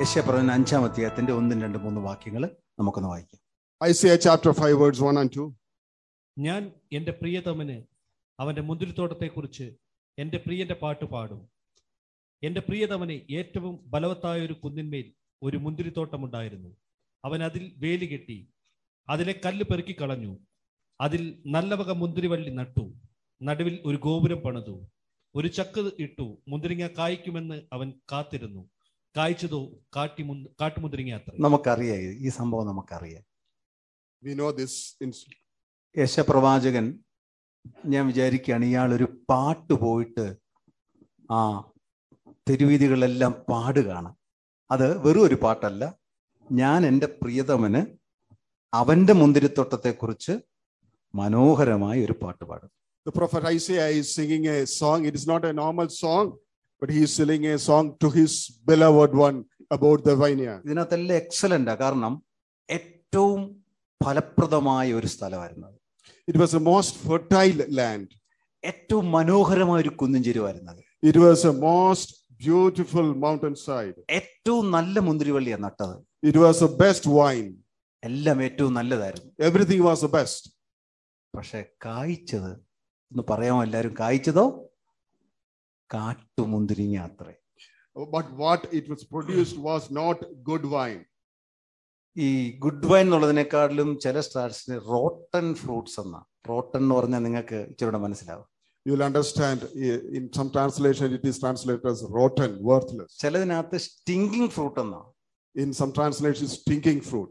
യശപ്രവൻ അഞ്ചാം അധ്യായത്തിന്റെ ഒന്നും രണ്ടും മൂന്ന് വാക്യങ്ങൾ നമുക്കൊന്ന് വായിക്കാം Isaiah chapter 5, words 1 and 2. ഞാൻ എൻ്റെ പ്രിയതമന് അവന്റെ മുന്തിരിത്തോട്ടത്തെക്കുറിച്ച് എൻ്റെ പ്രിയന്റെ പാട്ട് പാടും എൻ്റെ പ്രിയതമന് ഏറ്റവും ബലവത്തായ ഒരു കുന്നിന്മേൽ ഒരു മുന്തിരിത്തോട്ടമുണ്ടായിരുന്നു അവൻ അതിൽ വേലി കെട്ടി അതിലെ കല്ല് പെറുക്കി കളഞ്ഞു അതിൽ നല്ല വക മുന്തിരിവള്ളി നട്ടു നടുവിൽ ഒരു ഗോപുരം പണിതു ഒരു ചക്ക് ഇട്ടു മുന്തിരിങ്ങ കായ്ക്കുമെന്ന് അവൻ കാത്തിരുന്നു കായ്ച്ചതോ കാട്ടി മുന്ത് കാട്ടുമുന്തിരിങ്ങ അത്ര നമുക്കറിയാം ഇത്. ഈ സംഭവം നമുക്കറിയാം We know this. In, യശപ്രവാചകൻ ഞാൻ വിചാരിക്കുകയാണ് ഇയാൾ ഒരു പാട്ട് പോയിട്ട് ആ തെരുവീതികളെല്ലാം പാടുകയാണ് അത് വെറും ഒരു പാട്ടല്ല ഞാൻ എൻ്റെ പ്രിയതമന് അവന്റെ മുന്തിരിത്തോട്ടത്തെക്കുറിച്ച് മനോഹരമായ ഒരു പാട്ട് പാടും the prophet Isaiah is singing a song. It is not a normal song, but he is singing a song to his beloved one about the vineyard. ഇതിനകത്തെല്ലാം എക്സലൻ്റാ കാരണം ഏറ്റവും ഫലപ്രദമായ ഒരു സ്ഥലമായിരുന്നു അത്. It was the most fertile land. ഏറ്റവും മനോഹരമായ ഒരു കുന്നിൻ ചെരുവായിരുന്നു അത്. It was a most beautiful mountainside. ഏറ്റവും നല്ല മുന്തിരിവള്ളിയാണ് നട്ടത് It was the best wine. എല്ലാം ഏറ്റവും നല്ലതായിരുന്നു Everything was the best. പക്ഷെ കായ്ച്ചത് ഒന്ന് പറയാമോ എല്ലാവരും കായ്ച്ചതോ കാട്ടുമുന്തിരിങ്ങ അത്രേ But what it was produced was not good wine. ഈ ഗുഡ് വൈൻ എന്നുള്ളതിനേക്കാളിലും ചില സ്റ്റാർസിന് റോട്ടൺ ഫ്രൂട്ട്സ് എന്ന റോട്ടൺ എന്ന് പറഞ്ഞാൽ നിങ്ങൾക്ക് ഇച്ചിരി മനസ്സിലാവും You'll understand eh, in some translation it is translated as rotten, worthless. ചിലതിനകത്ത് സ്റ്റിങ്കിങ് ഫ്രൂട്ട് എന്നാ In some translations, stinking fruit.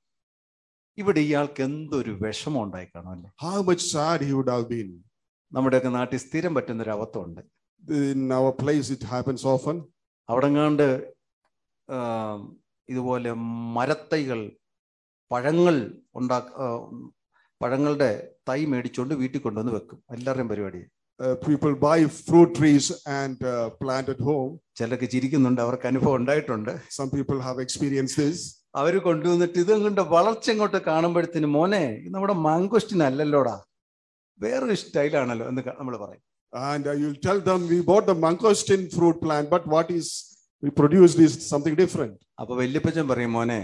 ഇവിടെ ഇയാൾക്ക് എന്തൊരു വിഷമം ഉണ്ടായി കാണും അല്ലേ How much sad he would have been. നമ്മുടെയൊക്കെ നാട്ടിൽ സ്ഥിരം പറ്റുന്ന ഒരു അബദ്ധമുണ്ട് In our place, it happens often. അവിടെങ്ങാണ്ട് ആ, ഇതുപോലെ മരത്തൈകൾ പഴങ്ങൾ ഉണ്ടാ ആ, പഴങ്ങളുടെ തൈ മേടിച്ചുകൊണ്ട് വീട്ടിൽ കൊണ്ടുവന്ന് വെക്കും എല്ലാവരുടെയും പരിപാടി Uh, people buy fruit trees and uh, plant at home. ചിലർക്ക് ചിരിക്കുന്നുണ്ട് അവർക്ക് അനുഭവം ഉണ്ടായിട്ടുണ്ട് Some people have experienced this. അവർ കൊണ്ടുവന്നിട്ട് ഇതും കൊണ്ട് വളർച്ച ഇങ്ങോട്ട് കാണുമ്പോഴത്തേന് മോനെ ഇത് നമ്മുടെ മാങ്കോസ്റ്റിൻ അല്ലല്ലോടാ വേറൊരു സ്റ്റൈലാണല്ലോ എന്ന് നമ്മൾ പറയും And uh, you'll tell them, we bought the mangosteen fruit plant, but what is we produced is something different. അപ്പൊ വല്യപ്പച്ചൻ പറയും മോനെ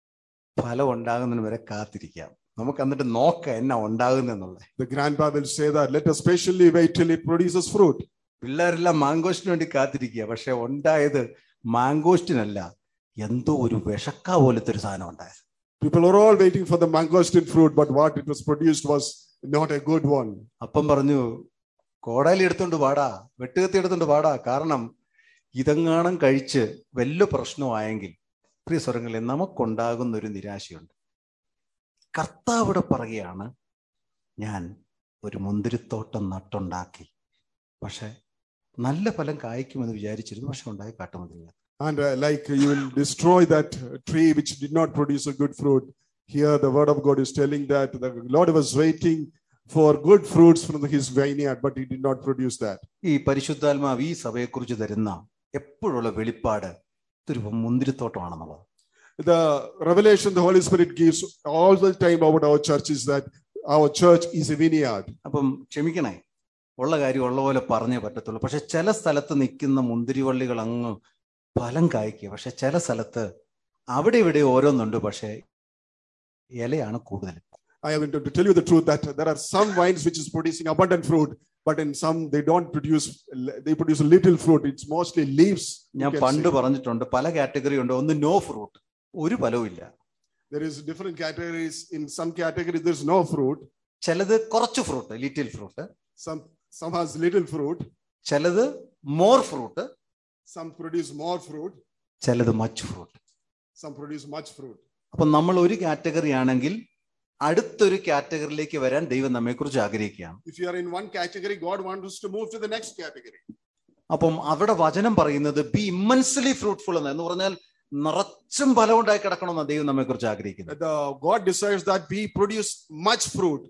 ഫലം ഉണ്ടാകുന്നതിന് വരെ കാത്തിരിക്കാം നമുക്ക് എന്നിട്ട് നോക്കാം എന്നാ ഉണ്ടാകുന്നെന്നുള്ളത് The grandpa will say that, let us patiently wait till it produces fruit. പിള്ളേരെല്ലാം മാങ്കോസ്റ്റിന് വേണ്ടി കാത്തിരിക്കുക പക്ഷെ ഉണ്ടായത് മാങ്കോസ്റ്റിനല്ല എന്തോ ഒരു വിഷക്ക പോലത്തെ ഒരു സാധനം ഉണ്ടായത് People are all waiting for the mangosteen fruit, but what it was produced was not a good one. അപ്പം പറഞ്ഞു കോടാലി എടുത്തോണ്ട് പാടാ വെട്ടുകത്തി എടുത്തോണ്ട് പാടാ കാരണം ഇതെങ്ങാണം കഴിച്ച് വല്ല പ്രശ്നമായെങ്കിൽ പ്രിയ സ്വരങ്ങളിൽ നമുക്കുണ്ടാകുന്ന ഒരു നിരാശയുണ്ട് കർത്താവ് ഇവിടെ പറയുകയാണ് ഞാൻ ഒരു മുന്തിരിത്തോട്ടം നട്ടുണ്ടാക്കി പക്ഷെ നല്ല ഫലം കായ്ക്കുമെന്ന് വിചാരിച്ചിരുന്നു പക്ഷെ ഉണ്ടായി കാട്ടുമുന്തിരിങ്ങ And uh, like you will destroy that uh, tree which did not produce a good fruit. Here, the word of God is telling that the Lord was waiting for good fruits from his vineyard, but he did not produce that. ഈ പരിശുദ്ധാത്മാവ് ഈ സഭയെക്കുറിച്ച് തരുന്ന എപ്പോഴുള്ള വെളിപ്പാട് ഇതൊരു മുന്തിരിത്തോട്ടമാണെന്നുള്ളത് The revelation the Holy Spirit gives all the time about our church is that our church is a vineyard. അപ്പം ക്ഷമിക്കണേ ഉള്ള കാര്യം ഉള്ള പോലെ പറഞ്ഞേ പറ്റത്തുള്ളൂ പക്ഷെ ചില സ്ഥലത്ത് നിൽക്കുന്ന മുന്തിരിവള്ളികൾ അങ്ങ് ഫലം കായ്ക്കുക പക്ഷെ ചില സ്ഥലത്ത് അവിടെ ഇവിടെ ഓരോന്നുണ്ട് പക്ഷെ ഇലയാണ് കൂടുതൽ I have to to tell you the truth that there are some vines which is producing abundant fruit, but in some they don't produce. They produce little fruit. It's mostly leaves. you ഞാൻ can പണ്ട് say. പറഞ്ഞിട്ടുണ്ട് പല category ഉണ്ട് ഒന്ന് no fruit ഒരു ഫലവും ഇല്ല There is different categories. In some categories there's no fruit. ചിലത് കുറച്ച് fruit little fruit Some some has little fruit. ചിലത് more fruit Some produce more fruit. ചിലത് much fruit Some produce much fruit. അപ്പം നമ്മൾ ഒരു കാറ്റഗറി ആണെങ്കിൽ അടുത്തൊരു കാറ്റഗറിയിലേക്ക് വരാൻ ദൈവം നമ്മെക്കുറിച്ച് ആഗ്രഹിക്കുകയാണ് If you are in one category, God wants us to move to the next category. അപ്പം അവിടെ വചനം പറയുന്നത് ബി ഇമ്മൻസ്ലി ഫ്രൂട്ട്ഫുൾ എന്ന് എന്ന് പറഞ്ഞാൽ നിറച്ചും ഫലം ഉണ്ടായി കിടക്കണമെന്ന് ദൈവം നമ്മെ കുറിച്ച് ആഗ്രഹിക്കുന്നത് The God desires that we produce much fruit.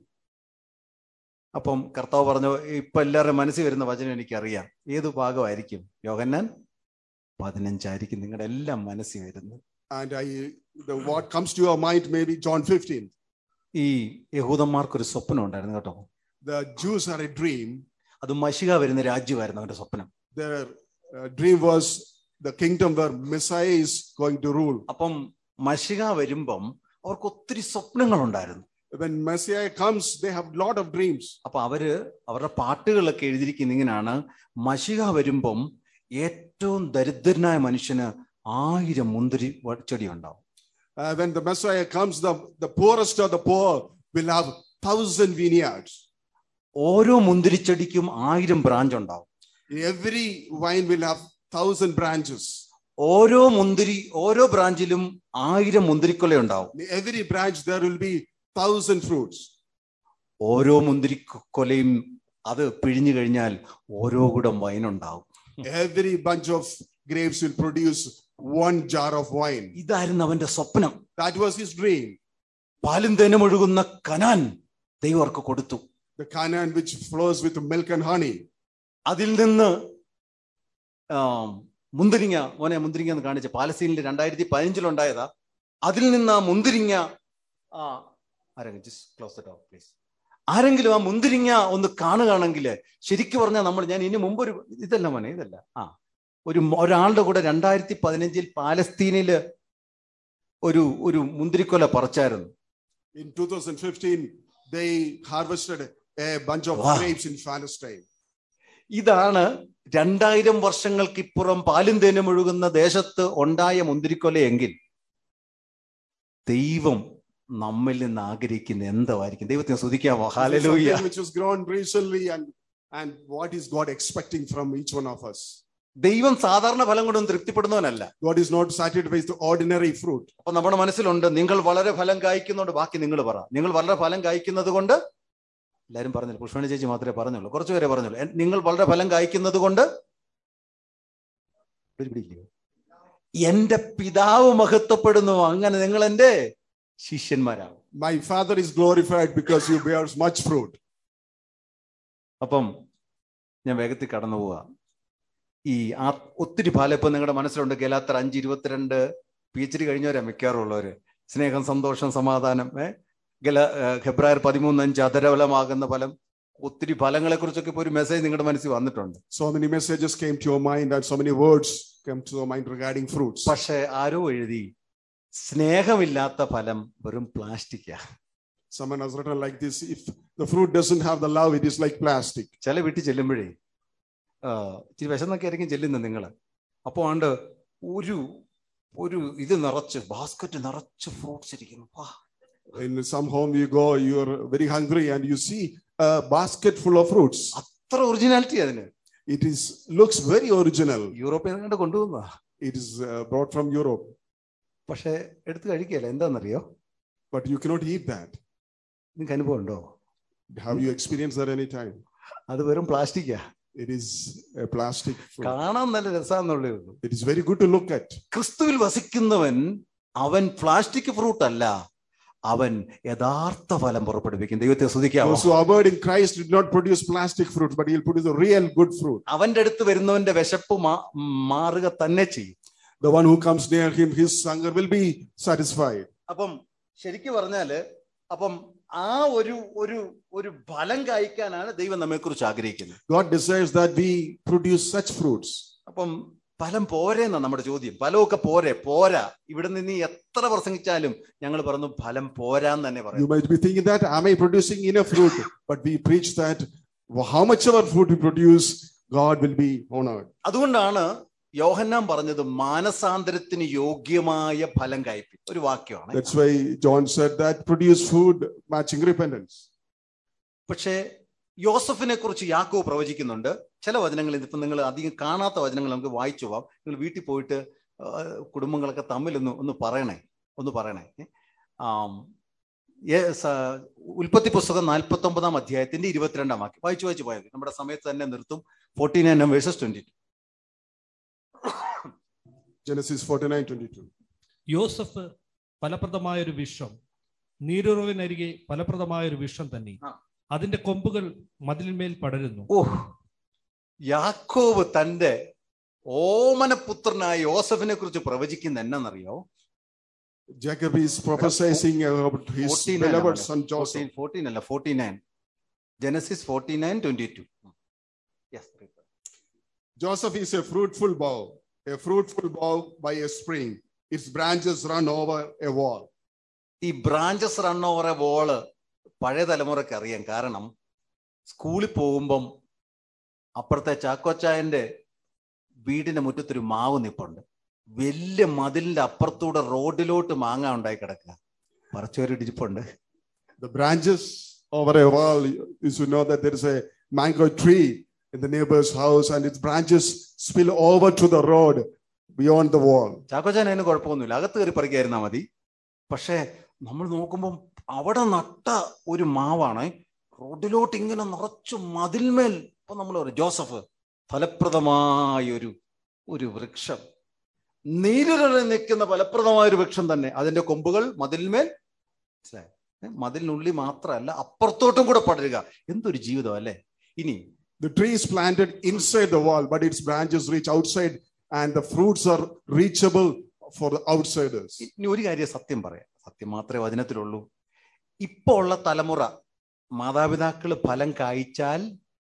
അപ്പം കർത്താവ് പറഞ്ഞു ഇപ്പൊ എല്ലാവരുടെ മനസ്സിൽ വരുന്ന വചനം എനിക്കറിയാം ഏത് ഭാഗമായിരിക്കും യോഹന്നാൻ പതിനഞ്ചായിരിക്കും നിങ്ങളുടെ എല്ലാം മനസ്സിൽ വരുന്നത് And I, the what comes to your mind may be John 15. ഈ യഹൂദന്മാർക്കൊരു സ്വപ്നം ഉണ്ടായിരുന്നു കേട്ടോ The Jews had a dream. അത് മഷിക വരുന്ന രാജ്യമായിരുന്നു അവന്റെ സ്വപ്നം Their uh, dream was the kingdom where Messiah is going to rule. അപ്പം മഷിക വരുമ്പം അവർക്ക് ഒത്തിരി സ്വപ്നങ്ങളുണ്ടായിരുന്നു When Messiah comes, they have a lot of dreams. അപ്പൊ അവര് അവരുടെ പാട്ടുകളിലൊക്കെ എഴുതിയിരിക്കുന്ന ഇങ്ങനെയാണ് മഷിക വരുമ്പം ഏറ്റവും ദരിദ്രനായ മനുഷ്യന് ആയിരം മുന്തിരി വ- ചെടി ഉണ്ടാവും Uh, when the Messiah comes, the, the poorest of the poor will have thousand vineyards. ഓരോ മുന്തിരിച്ചെടിക്കും ആയിരം ബ്രാഞ്ച് ഉണ്ടാവും Every vine will have thousand branches. ഓരോ മുന്തിരി ഓരോ ബ്രാഞ്ചിലും ആയിരം മുന്തിരിക്കൊല ഉണ്ടാവും In every branch there will be thousand fruits. ഓരോ മുന്തിരി കൊലയും അത് പിഴിഞ്ഞു കഴിഞ്ഞാൽ ഓരോ കുടം വൈനുണ്ടാവും Every bunch of grapes will produce one jar of wine. ഇതായിരുന്നു അവന്റെ സ്വപ്നം That was his dream. പാലും തേനും ഒഴുകുന്ന കനാൻ ദൈവം അവർക്ക് കൊടുത്തു The Canaan which flows with milk and honey. അതിൽ നിന്ന് ആ, മുന്തിരിങ്ങ മോനെ മുന്തിരിങ്ങ എന്ന് കാണിച്ച പാലസ്തീനിൽ രണ്ടായിരത്തി പതിനഞ്ചിലുണ്ടായതാ അതിൽ നിന്ന് ആ മുന്തിരിങ്ങ ആ ആരെങ്കിലും just close the door, please. ആരെങ്കിലും ആ മുന്തിരിങ്ങ ഒന്ന് കാണുകയാണെങ്കിൽ ശരിക്കും പറഞ്ഞാൽ നമ്മൾ ഞാൻ ഇനി മുമ്പ് ഒരു ഇതല്ല മോനെ ഇതല്ല ആ ഒരു മ- ഒരാളുടെ കൂടെ രണ്ടായിരത്തി പതിനഞ്ചിൽ പാലസ്തീനില് ഒരു ഒരു മുന്തിരിക്കൊല പറിച്ചായിരുന്നു In 2015, they harvested a bunch of Wow. grapes in Palestine. ഇതാണ് രണ്ടായിരം വർഷങ്ങൾക്കിപ്പുറം പാലും തേനും ഒഴുകുന്ന ദേശത്ത് ഉണ്ടായ മുന്തിരിക്കൊലയെങ്കിൽ ദൈവം നമ്മിൽ നിന്ന് ആഗ്രഹിക്കുന്ന എന്തായിരിക്കും ദൈവത്തിന് സ്തുതിക്കാമോ This is hallelujah something which was grown recently, and and what is God expecting from each one of us? ദൈവം സാധാരണ ഫലം കൊണ്ടൊന്നും തൃപ്തിപ്പെടുന്നവനല്ല God is not satisfied with the ordinary fruit. അപ്പൊ നമ്മുടെ മനസ്സിലുണ്ട് നിങ്ങൾ വളരെ ഫലം കായ്ക്കുന്നുണ്ട് ബാക്കി നിങ്ങൾ പറ നിങ്ങൾ വളരെ ഫലം കായ്ക്കുന്നത് കൊണ്ട് എല്ലാരും പറഞ്ഞില്ല പുഷ്പണി ചേച്ചി മാത്രമേ പറഞ്ഞുള്ളൂ കുറച്ചു പേരെ പറഞ്ഞുള്ളൂ എൻ- നിങ്ങൾ വളരെ ഫലം കായ്ക്കുന്നത് കൊണ്ട് ഒരു പിടിയില്ലയോ? എന്റെ പിതാവ് മഹത്വപ്പെടുന്നു അങ്ങനെ നിങ്ങൾ എന്റെ ശിഷ്യന്മാരാകും My Father is glorified because you bears much fruit. അപ്പം ഞാൻ വേഗത്തിൽ കടന്നു പോവാ ഈ ആ ഒത്തിരി ഫലം ഇപ്പൊ നിങ്ങളുടെ മനസ്സിലുണ്ട് ഗലാത്തർ അഞ്ച് ഇരുപത്തിരണ്ട് പി എച്ച് ഡി കഴിഞ്ഞവരാ മിക്കാറുള്ളവര് സ്നേഹം സന്തോഷം സമാധാനം ഏ ഗല ഏ, ഹെബ്രായർ പതിമൂന്ന് അഞ്ച് അതരഫലമാകുന്ന ഫലം ഒത്തിരി ഫലങ്ങളെ കുറിച്ചൊക്കെ ഇപ്പൊ ഒരു മെസ്സേജ് നിങ്ങളുടെ മനസ്സിൽ വന്നിട്ടുണ്ട് So many messages came to your mind, and so many words came to your mind regarding fruits. പക്ഷെ ആരോ എഴുതി സ്നേഹമില്ലാത്ത ഫലം വെറും പ്ലാസ്റ്റിക്കാ Someone has written like this if the fruit doesn't have the love, it is like plastic. ചില വീട്ടിൽ ചെല്ലുമ്പോഴേ ആ, ഇച്ചിരി വിശന്നൊക്കെ ആയിരിക്കും ചെല്ലുന്നത് നിങ്ങൾ അപ്പോൾ ആണ്ട് ഒരു ഒരു ഇത് നിറച്ച് ബാസ്ക്കറ്റ് നിറച്ച് ഫ്രൂട്ട്സ് ഇരിക്കുന്നു വാ, In some home you go, you're very hungry, and you see a basket full of fruits. അത്ര ഒറിജിനാലിറ്റി അതിന് It is looks very original. യൂറോപ്പിൽ നിന്ന് കൊണ്ടുവന്നതാ It is uh, brought from Europe, പക്ഷെ എടുത്ത് കഴിക്കുകയല്ല എന്താണെന്നറിയോ but you cannot eat that. നിങ്ങൾക്ക് അനുഭവം ഉണ്ടോ Have you experienced that any time? അത് വെറും പ്ലാസ്റ്റിക്കാ It is a plastic fruit. കാണാൻ നല്ല രസാന്നുള്ളേ ഉള്ളൂ It is very good to look at. ക്രിസ്തുവിൽ വസിക്കുന്നവൻ അവൻ പ്ലാസ്റ്റിക് ഫ്രൂട്ട് അല്ല അവൻ യഥാർത്ഥ ഫലം പുറപ്പെടുവിക്കും ദൈവത്തെ സ്തുതിക്കാവോ Those who abide in Christ did not produce plastic fruit, but he'll produce a real good fruit. അവന്റെ അടുത്ത് വരുന്നവന്റെ വിശപ്പ് മാ- മാറുക തന്നെ ചെയ്യും The one who comes near him, his hunger will be satisfied. അപ്പം ശരിക്കും പറഞ്ഞാല് അപ്പം ആ ഒരു ഒരു ഒരു ഫലം കായ്ക്കാനാണ് ദൈവം നമ്മെ കുറിച്ച് ആഗ്രഹിക്കുന്നത് God desires that we produce such fruits. അപ്പം ഫലം പോരെന്നാ നമ്മുടെ ചോദ്യം ഫലമൊക്കെ പോരെ പോരാ ഇവിടെ നിന്ന് ഈ എത്ര പ്രസംഗിച്ചാലും ഞങ്ങൾ പറഞ്ഞു ഫലം പോരാന്ന് തന്നെ You പറയും might be thinking that, am I producing enough fruit? But we preach that how much of our fruit we produce, God will be honored. അതുകൊണ്ടാണ് യോഹന്നാൻ പറഞ്ഞത് മാനസാന്തരത്തിന് യോഗ്യമായ ഫലം കായ്പി ഒരു വാക്യമാണ് That's why John said that produce food matching repentance. പക്ഷേ യോസഫിനെ കുറിച്ച് യാക്കോവ് പ്രവചിക്കുന്നുണ്ട് ചില വചനങ്ങൾ ഇതിപ്പോ നിങ്ങൾ അധികം കാണാത്ത വചനങ്ങൾ നമുക്ക് വായിച്ചു പോവാം നിങ്ങൾ വീട്ടിൽ പോയിട്ട് ആ, കുടുംബങ്ങളൊക്കെ തമ്മിലൊന്ന് ഒന്ന് പറയണേ ഒന്ന് പറയണേ ഏ? ആം, ഏ- സ- ഉൽപ്പത്തി പുസ്തകം നാൽപ്പത്തി ഒമ്പതാം അധ്യായത്തിന്റെ ഇരുപത്തിരണ്ടാം വാക്യം വായിച്ചു വായിച്ചു പോയത് നമ്മുടെ സമയത്ത് തന്നെ നിർത്തും forty nine verses twenty Genesis 49 22. യോസഫ് ഫലപ്രദമായ ഒരു വിഷം നീരുറവിനരികെ ഫലപ്രദമായ ഒരു വിഷം തന്നെ ആ. അതിന്റെ കൊമ്പുകൾ മതിലിന്മേൽ പടരുന്നു ഓ യാക്കോവ് തന്റെ ഓമനപുത്രനായ യോസഫിനെ കുറിച്ച് പ്രവചിക്കുന്ന എന്നറിയോ Jacob is prophesying about his 14 beloved ആണ് son Joseph. ഫോർട്ടീൻ ഫോർട്ടീൻ അല്ല forty nine Genesis forty nine twenty two Joseph is a fruitful bough. a fruitful bough by a spring. Its branches run over a wall. ഈ branches run over a wall പഴയ തലമുറക്ക് അറിയാം കാരണം സ്കൂളിൽ പോകുമ്പം അപ്പുറത്തെ ചാക്കോച്ചായന്റെ വീടിന്റെ മുറ്റത്തൊരു മാവ് നിപ്പുണ്ട് വലിയ മതിലിന്റെ അപ്പുറത്തൂടെ റോഡിലോട്ട് മാങ്ങ ഉണ്ടായി കിടക്കുക പറിച്ചൊരു ഇരിപ്പുണ്ട് The branches over a wall, you should know that there is a mango tree in the neighbor's house, and its branches spill over to the road beyond the wall. ചാക്കോച്ചാൻ അതിന് കുഴപ്പമൊന്നുമില്ല അകത്ത് കയറി പറിക്കായിരുന്നാ മതി പക്ഷേ നമ്മൾ നോക്കുമ്പോൾ അവിടെ നട്ട ഒരു മാവാണ് റോഡിലോട്ട് ഇങ്ങനെ നിറച്ചു മതിൽമേൽ ഇപ്പൊ നമ്മൾ പറയും ജോസഫ് ഫലപ്രദമായ ഒരു ഒരു വൃക്ഷം നീരിറങ്ങി നിൽക്കുന്ന ഫലപ്രദമായ ഒരു വൃക്ഷം തന്നെ അതിന്റെ കൊമ്പുകൾ മതിൽമേൽ മനസ്സിലായോ? ഏ, മതിലിനുള്ളിൽ മാത്രമല്ല അപ്പുറത്തോട്ടും കൂടെ പടരുക എന്തൊരു ജീവിതം അല്ലേ ഇനി The tree is planted inside the wall, but its branches reach outside, and the fruits are reachable for the outsiders. ഇനി ഒരു കാര്യം സത്യം പറയാം സത്യം മാത്രമേ വചനത്തിലുള്ളൂ ഇപ്പൊ ഉള്ള തലമുറ മാതാപിതാക്കള് ഫലം കായ്ച്ചാൽ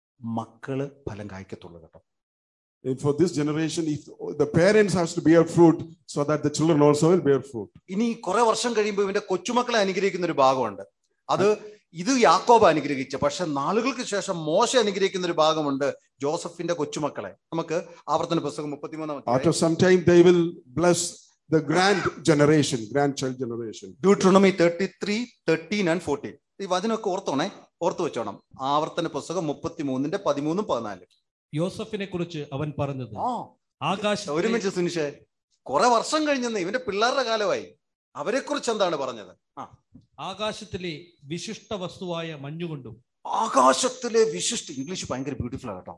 മക്കള് ഫലം കായ്ക്കത്തുള്ളൂ കേട്ടോ And for this generation, if the parents has to bear fruit, so that the children also will bear fruit. ഇനി കുറെ വർഷം കഴിയുമ്പോൾ ഇവന്റെ കൊച്ചുമക്കളെ അനുഗ്രഹിക്കുന്ന ഒരു ഭാഗമുണ്ട് അത് ഇത് യാക്കോബ് അനുഗ്രഹിച്ച പക്ഷെ നാളുകൾക്ക് ശേഷം മോശ അനുഗ്രഹിക്കുന്ന ഒരു ഭാഗമുണ്ട് ജോസഫിന്റെ കൊച്ചുമക്കളെ നമുക്ക് ആവർത്തന പുസ്തകം മുപ്പത്തിമൂന്നാം After some time, they will bless the grand generation, grandchild generation. Deuteronomy thirty three thirteen and fourteen ഈ വചനമൊക്കെ ഓർത്തോണേ ഓർത്തു വെച്ചോണം ആവർത്തന പുസ്തകം മുപ്പത്തി മൂന്നിന്റെ പതിമൂന്നും പതിനാലും യോസഫിനെ കുറിച്ച് അവൻ പറഞ്ഞത് ആ ആകാശ ഒരു മിനിറ്റ് സുനിഷേ കുറെ വർഷം കഴിഞ്ഞെന്ന് ഇവന്റെ പിള്ളേരുടെ കാലമായി അവരെ കുറിച്ച് എന്താണ് പറഞ്ഞത് ആ ആകാശത്തിലെ വിശിഷ്ട വസ്തുവായ മഞ്ഞുകൊണ്ടും ആകാശത്തിലെ വിശിഷ്ട ഇംഗ്ലീഷ് ഭയങ്കര ബ്യൂട്ടിഫുൾ കേട്ടോ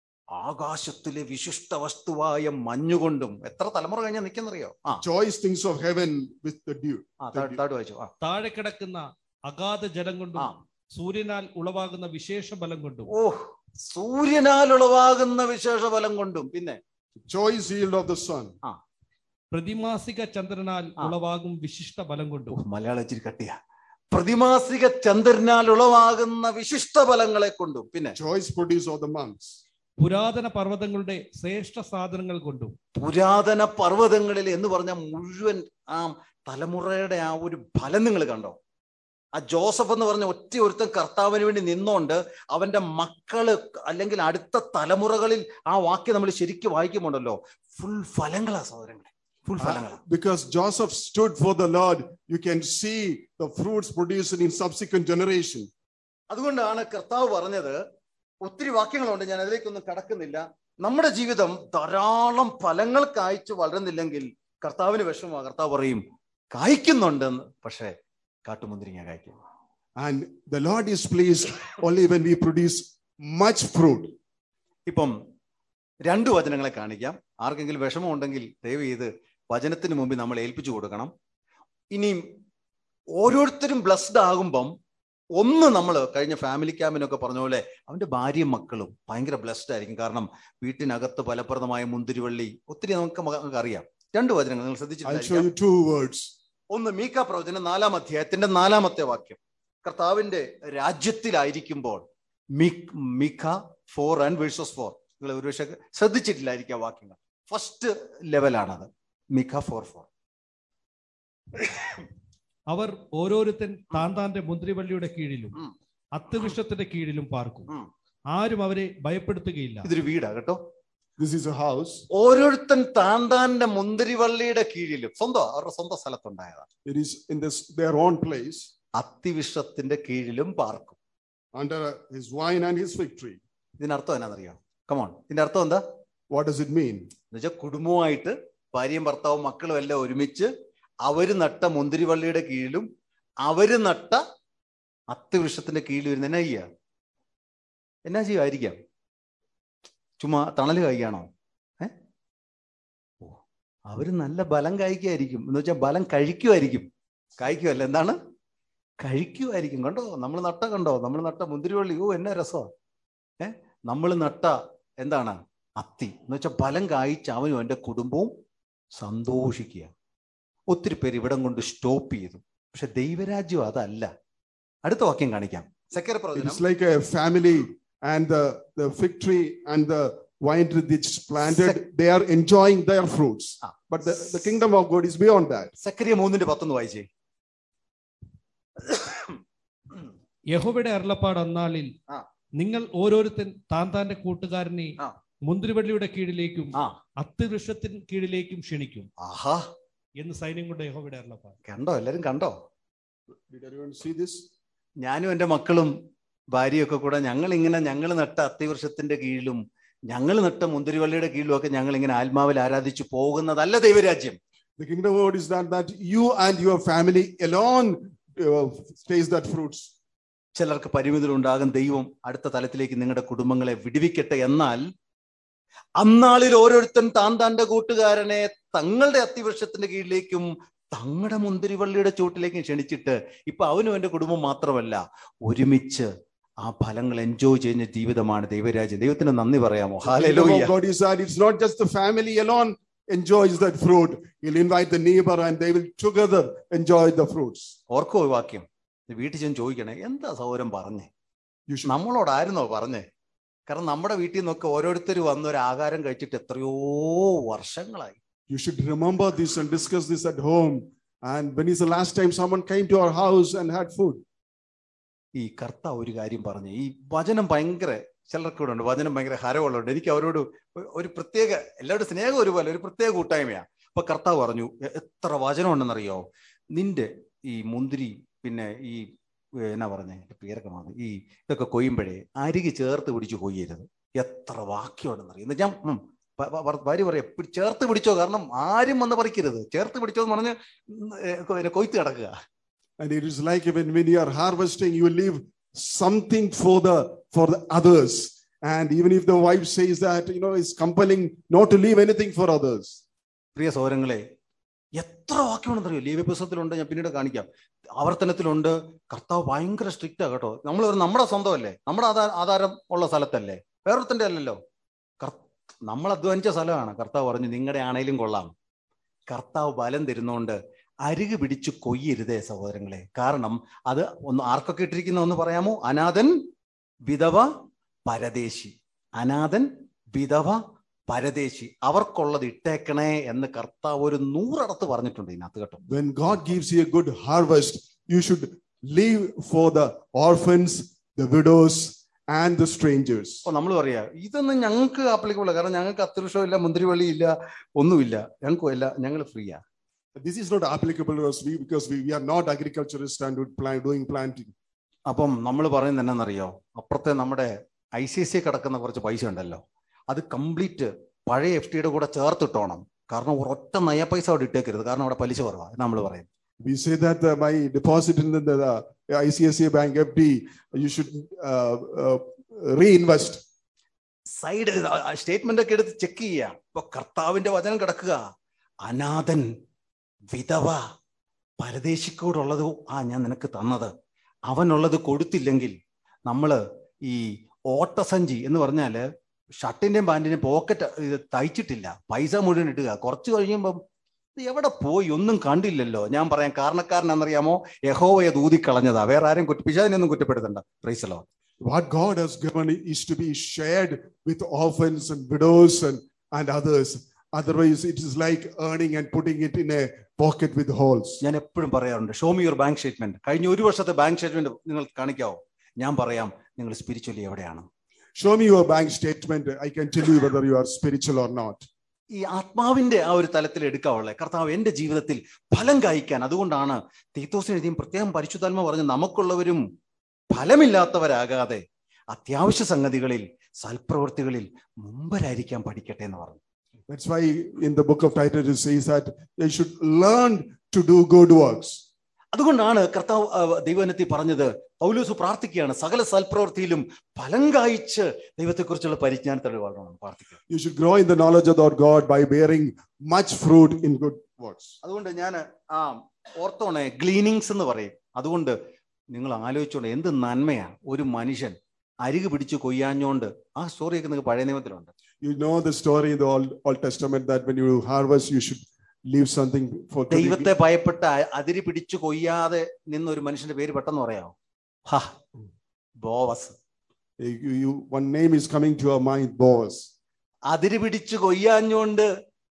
ആകാശത്തിലെ വിശിഷ്ട വസ്തുവായ മഞ്ഞുകൊണ്ടും എത്ര തലമുറ കഴിഞ്ഞാൽ നിൽക്കുന്നറിയോ ആ Choice things of heaven with the dew. ആ താ- താഴോട്ട് വായിച്ചു ആ താഴെ കിടക്കുന്ന അഗാധ ജലം കൊണ്ടും ആ. സൂര്യനാൽ ഉളവാകുന്ന വിശേഷ ബലം കൊണ്ടും ഓ സൂര്യനാൽ ഉളവാകുന്ന വിശേഷ ഫലം കൊണ്ടും പിന്നെ Choice yield of the sun. പ്രതിമാസിക ചന്ദ്രനാൽ ആ. ഉളവാകും വിശിഷ്ട ബലം ഓ, കൊണ്ടും മലയാളം ഇച്ചിരി കട്ടിയ പ്രതിമാസിക ചന്ദ്രനാൽ ഉളവാകുന്ന വിശിഷ്ട ഫലങ്ങളെ കൊണ്ടും പിന്നെ Choice produce of the months. പുരാതന പർവ്വതങ്ങളുടെ ശ്രേഷ്ഠ സാധനങ്ങൾ കൊണ്ടും പുരാതന പർവ്വതങ്ങളിൽ എന്ന് പറഞ്ഞ മുഴുവൻ ആ തലമുറയുടെ ആ ഒരു ഫലം നിങ്ങൾ കണ്ടോ ആ ജോസഫ് എന്ന് പറഞ്ഞ ഒറ്റ ഒരുത്തൻ കർത്താവിന് വേണ്ടി നിന്നോണ്ട് അവന്റെ മക്കള് അല്ലെങ്കിൽ അടുത്ത തലമുറകളിൽ ആ വാക്യം നമ്മൾ ശരിക്കും വായിക്കുമ്പോണ്ടല്ലോ ഫുൾ ഫലങ്ങളാ സഹോദരങ്ങളെ ഫുൾ ഫലങ്ങളാ Because Joseph stood for the Lord, you can see the fruits produced in subsequent generation. അതുകൊണ്ടാണ് കർത്താവ് പറഞ്ഞത് ഒത്തിരി വാക്യങ്ങളുണ്ട് ഞാൻ അതിലേക്കൊന്നും കടക്കുന്നില്ല നമ്മുടെ ജീവിതം ധാരാളം ഫലങ്ങൾ കായ്ച്ചു വളരുന്നില്ലെങ്കിൽ കർത്താവിന് വിഷമമാ കർത്താവ് പറയും കായ്ക്കുന്നുണ്ടെന്ന് പക്ഷേ കാട്ടുമുന്തിരിങ്ങ കായ്ക്കും And the Lord is pleased only when we produce much fruit. ഇപ്പം രണ്ട് വചനങ്ങളെ കാണിക്കാം ആർക്കെങ്കിലും വിഷമം ഉണ്ടെങ്കിൽ ദയവ് ചെയ്ത് വചനത്തിന് മുമ്പിൽ നമ്മൾ ഏൽപ്പിച്ചു കൊടുക്കണം ഇനിയും ഓരോരുത്തരും ബ്ലസ്ഡ് ആകുമ്പം ഒന്ന് നമ്മൾ കഴിഞ്ഞ ഫാമിലി ക്യാമ്പിനൊക്കെ പറഞ്ഞ പോലെ അവന്റെ ഭാര്യയും മക്കളും ഭയങ്കര ബ്ലസ്ഡ് ആയിരിക്കും കാരണം വീട്ടിനകത്ത് ഫലപ്രദമായ മുന്തിരിവള്ളി ഒത്തിരി നമുക്ക് മ- നമുക്ക് അറിയാം രണ്ട് വചനങ്ങൾ നിങ്ങൾ I'll show ശ്രദ്ധിച്ചിട്ടുണ്ടായിരിക്കാം you two words. ഒന്ന് മീക്ക പ്രവചനം നാലാം അധ്യായത്തിന്റെ നാലാമത്തെ വാക്യം കർത്താവിന്റെ രാജ്യത്തിലായിരിക്കുമ്പോൾ മീക്- മീഖ ഫോർ ആൻഡ് വേഴ്സസ് ഫോർ നിങ്ങൾ ഒരുപക്ഷെ ശ്രദ്ധിച്ചിട്ടില്ലായിരിക്കും ആ വാക്യങ്ങൾ ഫസ്റ്റ് ലെവലാണത് മിഖ ഫോർ ഫോർ അവർ ഓരോരുത്തൻ താൻ താന്റെ മുന്തിരിവള്ളിയുടെ കീഴിലും ഉം. അത്തുവിഷത്തിന്റെ കീഴിലും പാർക്കും ഉം. ആരും അവരെ ഭയപ്പെടുത്തുകയില്ല ഇതൊരു വീടാ കേട്ടോ This is a house. ഓരോരുത്തൻ താൻ താന്റെ മുന്തിരിവള്ളിയുടെ കീഴിലും സ്വന്തം അവരുടെ സ്വന്തം സ്ഥലത്തുണ്ടായതാ It is in this their own place അത്തിവിഷത്തിന്റെ കീഴിലും പാർക്കും under his vine and his fig tree. ഇതിനർത്ഥം എന്നാണെന്നറിയാം കമോൺ ഇതിന്റെ അർത്ഥം എന്താ What does it mean? എന്നുവെച്ചാൽ കുടുംബമായിട്ട് ഭാര്യയും ഭർത്താവും മക്കളും എല്ലാം ഒരുമിച്ച് അവര് നട്ട മുന്തിരിവള്ളിയുടെ കീഴിലും അവര് നട്ട അത്തിവൃക്ഷത്തിന്റെ കീഴിൽ വരുന്ന എന്നാ ചെയ്യുക എന്നാ ചെയ്യുമായിരിക്കാം ചുമ്മാ തണല് കായ്ക്കാണോ ഏ ഓ അവര് നല്ല ബലം കായ്ക്കായിരിക്കും എന്ന് വെച്ചാൽ ബലം കഴിക്കുമായിരിക്കും കായ്ക്കുമല്ല എന്താണ് കഴിക്കുമായിരിക്കും കണ്ടോ നമ്മൾ നട്ട കണ്ടോ നമ്മൾ നട്ട മുന്തിരിവള്ളി ഓ എന്നാ രസമാ ഏ നമ്മൾ നട്ട എന്താണ് അത്തി എന്ന് വെച്ചാൽ ഫലം കായ്ച്ച് അവനും എൻ്റെ കുടുംബവും സന്തോഷിക്കുക ഒത്തിരി പേര് ഇവിടം കൊണ്ട് സ്റ്റോപ്പ് ചെയ്തു പക്ഷെ ദൈവരാജ്യം അതല്ല അടുത്ത വാക്യം കാണിക്കാം സെക്കര It പ്രവചനം is like a family and the, the fig tree and the wine tree which is planted, they are enjoying their fruits. Ah. But the, the kingdom of God is beyond that. സക്രിയ മൂന്നിന്റെ പത്തൊന്ന് വായിച്ചേ യഹോവയുടെ അരുളപ്പാട് അന്നാളിൽ ആ. നിങ്ങൾ ഓരോരുത്തൻ താൻ താന്റെ കൂട്ടുകാരനെ ആ. മുന്തിരിവള്ളിയുടെ കീഴിലേക്കും ആ അത്തിവൃക്ഷത്തിന് കീഴിലേക്കും ക്ഷണിക്കും ആഹാ എന്ന് സൈന്യങ്ങളുടെ യഹോവയുടെ അരുളപ്പാട് കണ്ടോ എല്ലാരും കണ്ടോ Did everyone see this? ഞാനും എൻ്റെ മക്കളും ഭാര്യയൊക്കെ കൂടെ ഞങ്ങൾ ഇങ്ങനെ ഞങ്ങൾ നട്ട അത്തിവൃക്ഷത്തിന്റെ കീഴിലും ഞങ്ങൾ നട്ട മുന്തിരിവള്ളിയുടെ കീഴിലും ഒക്കെ ഞങ്ങൾ ഇങ്ങനെ ആത്മാവിൽ ആരാധിച്ചു പോകുന്നതല്ല ദൈവരാജ്യം The kingdom of God is not that you and your family alone uh, taste that fruits. ചിലർക്ക് പരിമിതികളുണ്ടാകും ദൈവം അടുത്ത തലത്തിലേക്ക് നിങ്ങളുടെ കുടുംബങ്ങളെ വിടുവിക്കട്ടെ എന്നാൽ അന്നാളിൽ ഓരോരുത്തൻ താൻ താന്റെ കൂട്ടുകാരനെ തങ്ങളുടെ അത്തിവൃക്ഷത്തിന്റെ കീഴിലേക്കും തങ്ങളുടെ മുന്തിരിവള്ളിയുടെ ചൂട്ടിലേക്കും ക്ഷണിച്ചിട്ട് ഇപ്പൊ അവനും എന്റെ കുടുംബം മാത്രമല്ല ഒരുമിച്ച് ആ ഫലങ്ങൾ എൻജോയ് ചെയ്യുന്ന ജീവിതമാണ് ദൈവരാജ്യം ദൈവത്തിന് നന്ദി പറയാമോ The kingdom ഹാലൂയ of God is that it's not just the family alone enjoys that fruit. He'll invite the neighbor and they will together enjoy the fruits. ഓർക്കോ ഈ വാക്യം വീട്ടിൽ ചെന്ന് ചോദിക്കണേ എന്താ സൗരം പറഞ്ഞേ You should നമ്മളോടായിരുന്നോ പറഞ്ഞേ കാരണം നമ്മുടെ വീട്ടിൽ നിന്നൊക്കെ ഓരോരുത്തർ വന്ന് ഒരു ആഹാരം കഴിച്ചിട്ട് എത്രയോ വർഷങ്ങളായി You should remember this and discuss this at home. And when is the last time someone came to our house and had food? ഈ കർത്താവ് ഒരു കാര്യം പറഞ്ഞു ഈ വചനം ഭയങ്കര ചിലർക്ക് ഇവിടെ ഉണ്ട് വചനം ഭയങ്കര ഹരമുള്ളതുണ്ട് എനിക്ക് അവരോട് ഒ- ഒരു പ്രത്യേക എല്ലാവരുടെ സ്നേഹം ഒരുപോലെ ഒരു പ്രത്യേക കൂട്ടായ്മയാണ് അപ്പൊ കർത്താവ് പറഞ്ഞു "എ- എത്ര വചനം ഉണ്ടെന്നറിയോ നിന്റെ ഈ മുന്തിരി പിന്നെ ഈ ഏ, എന്നാ പറഞ്ഞേ എന്റെ പേരൊക്കെ മറന്നു ഈ ഇതൊക്കെ കൊയ്യുമ്പോഴേ അരികി ചേർത്ത് പിടിച്ച് കൊയ്യരുത് എത്ര വാക്യമുണ്ടെന്നറിയോ എന്ന് ഞാൻ ഉം, ഭ- ഭ- ഭർ- ഭാര്യ പറയാം "പിടി- ചേർത്ത് പിടിച്ചോ കാരണം ആരും വന്ന് പറിക്കരുത് ചേർത്ത് പിടിച്ചോ എന്ന് പറഞ്ഞ് ഉം, ഏ, കൊ- പിന്നെ കൊയ്ത്ത് കിടക്കുക And it is like when, when you are harvesting, you leave something for the for the others. And even if the wife says that, you know, it's compelling not to leave anything for others. പ്രിയ സൗരങ്ങളെ എത്ര വാക്യമുണ്ടെന്നറിയോ ലീവ പുസ്തകത്തിലുണ്ട് ഞാൻ പിന്നീട് കാണിക്കാം ആവർത്തനത്തിലുണ്ട് കർത്താവ് ഭയങ്കര സ്ട്രിക്റ്റാ കേട്ടോ നമ്മൾ ഒരു നമ്മുടെ സ്വന്തമല്ലേ നമ്മുടെ ആധാര ആധാരം ഉള്ള സ്ഥലത്തല്ലേ വേറൊരുത്തൻ്റെ അല്ലല്ലോ കർ നമ്മൾ അധ്വാനിച്ച സ്ഥലമാണ് കർത്താവ് പറഞ്ഞു നിങ്ങളുടെ ആണേലും കൊള്ളാം കർത്താവ് ബലം തരുന്നോണ്ട് അരുക് പിടിച്ച് കൊയ്യരുതേ സഹോദരങ്ങളെ കാരണം അത് ഒന്ന് ആർക്കൊക്കെ ഇട്ടിരിക്കുന്ന ഒന്ന് പറയാമോ അനാഥൻ വിധവ പരദേശി അനാഥൻ വിധവ പരദേശി അവർക്കുള്ളത് ഇട്ടേക്കണേ എന്ന് കർത്താവ് ഒരു നൂറടത്ത് പറഞ്ഞിട്ടുണ്ട് ഇതിനകത്ത് കേട്ടോ When God gives you a good harvest, you should leave for the orphans, the widows, and the strangers. അപ്പൊ നമ്മൾ പറയാ ഇതൊന്നും ഞങ്ങൾക്ക് ആപ്ലിക്കബിൾ കാരണം ഞങ്ങൾക്ക് അത്യാവശ്യം ഇല്ല മുന്തിരിവള്ളി ഇല്ല ഒന്നുമില്ല ഞങ്ങൾക്കും ഇല്ല ഞങ്ങൾ ഫ്രീയാ This is not applicable to us we, because we, we are not agriculturists and do plan, doing planting. അപ്പം നമ്മൾ പറയുന്നത് എന്നാണെന്നറിയോ അപ്പുറത്തെ നമ്മുടെ ഐ സി സി കിടക്കുന്ന കുറച്ച് പൈസ ഉണ്ടല്ലോ അത് കംപ്ലീറ്റ് പഴയ എഫ് ടിയുടെ കൂടെ ചേർത്തിട്ടോണം കാരണം ഒരൊറ്റ നയ പൈസ അവിടെ ഇട്ടേക്കരുത് കാരണം അവിടെ പലിശ കുറവാണ് നമ്മൾ പറയും We say that uh, my deposit in the, the, ICSA Bank FD, you should uh, uh, reinvest. Side statement ഒക്കെ എടുത്ത് ചെക്ക് ചെയ്യുക ഇപ്പൊ കർത്താവിന്റെ വചനം കിടക്കുക അനാഥൻ വിധവ പരദേശിക്കോടുള്ളത് ആ ഞാൻ നിനക്ക് തന്നത് അവനുള്ളത് കൊടുത്തില്ലെങ്കിൽ നമ്മള് ഈ ഓട്ടസഞ്ചി എന്ന് പറഞ്ഞാല് ഷർട്ടിന്റെയും പാന്റിന്റെയും പോക്കറ്റ് ഇത് തയ്ച്ചിട്ടില്ല പൈസ മുഴുവൻ ഇട്ടുക കുറച്ച് കഴിയുമ്പം ഇത് എവിടെ പോയി ഒന്നും കണ്ടില്ലല്ലോ ഞാൻ പറയാം കാരണക്കാരനെന്നറിയാമോ യഹോവയെ ദൂതിക്കളഞ്ഞതാ വേറെ ആരും കുറ്റ പിശാചിനൊന്നും കുറ്റപ്പെടുത്തണ്ട പ്രൈസലോ What God has given is to be shared with orphans and widows and, and others. Otherwise, it is like earning and putting it in a pocket with holes. ഞാൻ എപ്പോഴും പറയാറുണ്ട് show me your bank statement കഴിഞ്ഞ ഒരു വർഷത്തെ bank statement നിങ്ങൾ കാണിക്കാവോ ഞാൻ പറയാം നിങ്ങൾ സ്പിരിച്വലി എവിടെയാണ് Show me your bank statement. I can tell you whether you are spiritual or not. ഈ ആത്മാവിന്റെ ആ ഒരു തലത്തിൽ എടുക്കാവുള്ളത് കർത്താവ് എന്റെ ജീവിതത്തിൽ ഫലം കായ്ക്കാൻ അതുകൊണ്ടാണ് തീത്തോസിന് എഴുതിയും പ്രത്യേകം പരിശുദ്ധാത്മ പറഞ്ഞ് നമുക്കുള്ളവരും ഫലമില്ലാത്തവരാകാതെ അത്യാവശ്യ സംഗതികളിൽ സൽപ്രവൃത്തികളിൽ മുമ്പരായിരിക്കാൻ പഠിക്കട്ടെ എന്ന് പറഞ്ഞു That's why in the book of Titus it says that they should learn to do good works. അതുകൊണ്ടാണ് കർത്താവ് ആ, ദൈവജനത്തിൽ പറഞ്ഞത് പൗലൂസ് പ്രാർത്ഥിക്കുകയാണ് സകല സൽപ്രവൃത്തിയിലും ഫലം കായ്ച്ച് ദൈവത്തെക്കുറിച്ചുള്ള പരിജ്ഞാനത്തോടെ വളരണം പ്രാർത്ഥിക്കുക You should grow in the knowledge of our God by bearing much fruit in good works. അതുകൊണ്ട് ഞാൻ ആ ഓർത്തോണേ ഗ്ലീനിങ്സ് എന്ന് പറയും അതുകൊണ്ട് നിങ്ങൾ ആലോചിച്ചോണ്ട് എന്ത് നന്മയാ ഒരു മനുഷ്യൻ അരികു പിടിച്ച് കൊയ്യാഞ്ഞോണ്ട് ആ സ്റ്റോറിയൊക്കെ നിങ്ങൾക്ക് പഴയ നിയമത്തിലുണ്ട് You know the story in the Old, Old Testament that when you harvest, you should leave something for to be- ദൈവത്തെ ഭയപ്പെട്ട അ- അതിര് പിടിച്ചു കൊയ്യാതെ നിന്ന ഒരു മനുഷ്യന്റെ പേര് പെട്ടെന്ന് പറയാമോ ഹാ Boaz you, you, one name is coming to your mind, Boaz. അതിര് പിടിച്ച് കൊയ്യാഞ്ഞുകൊണ്ട്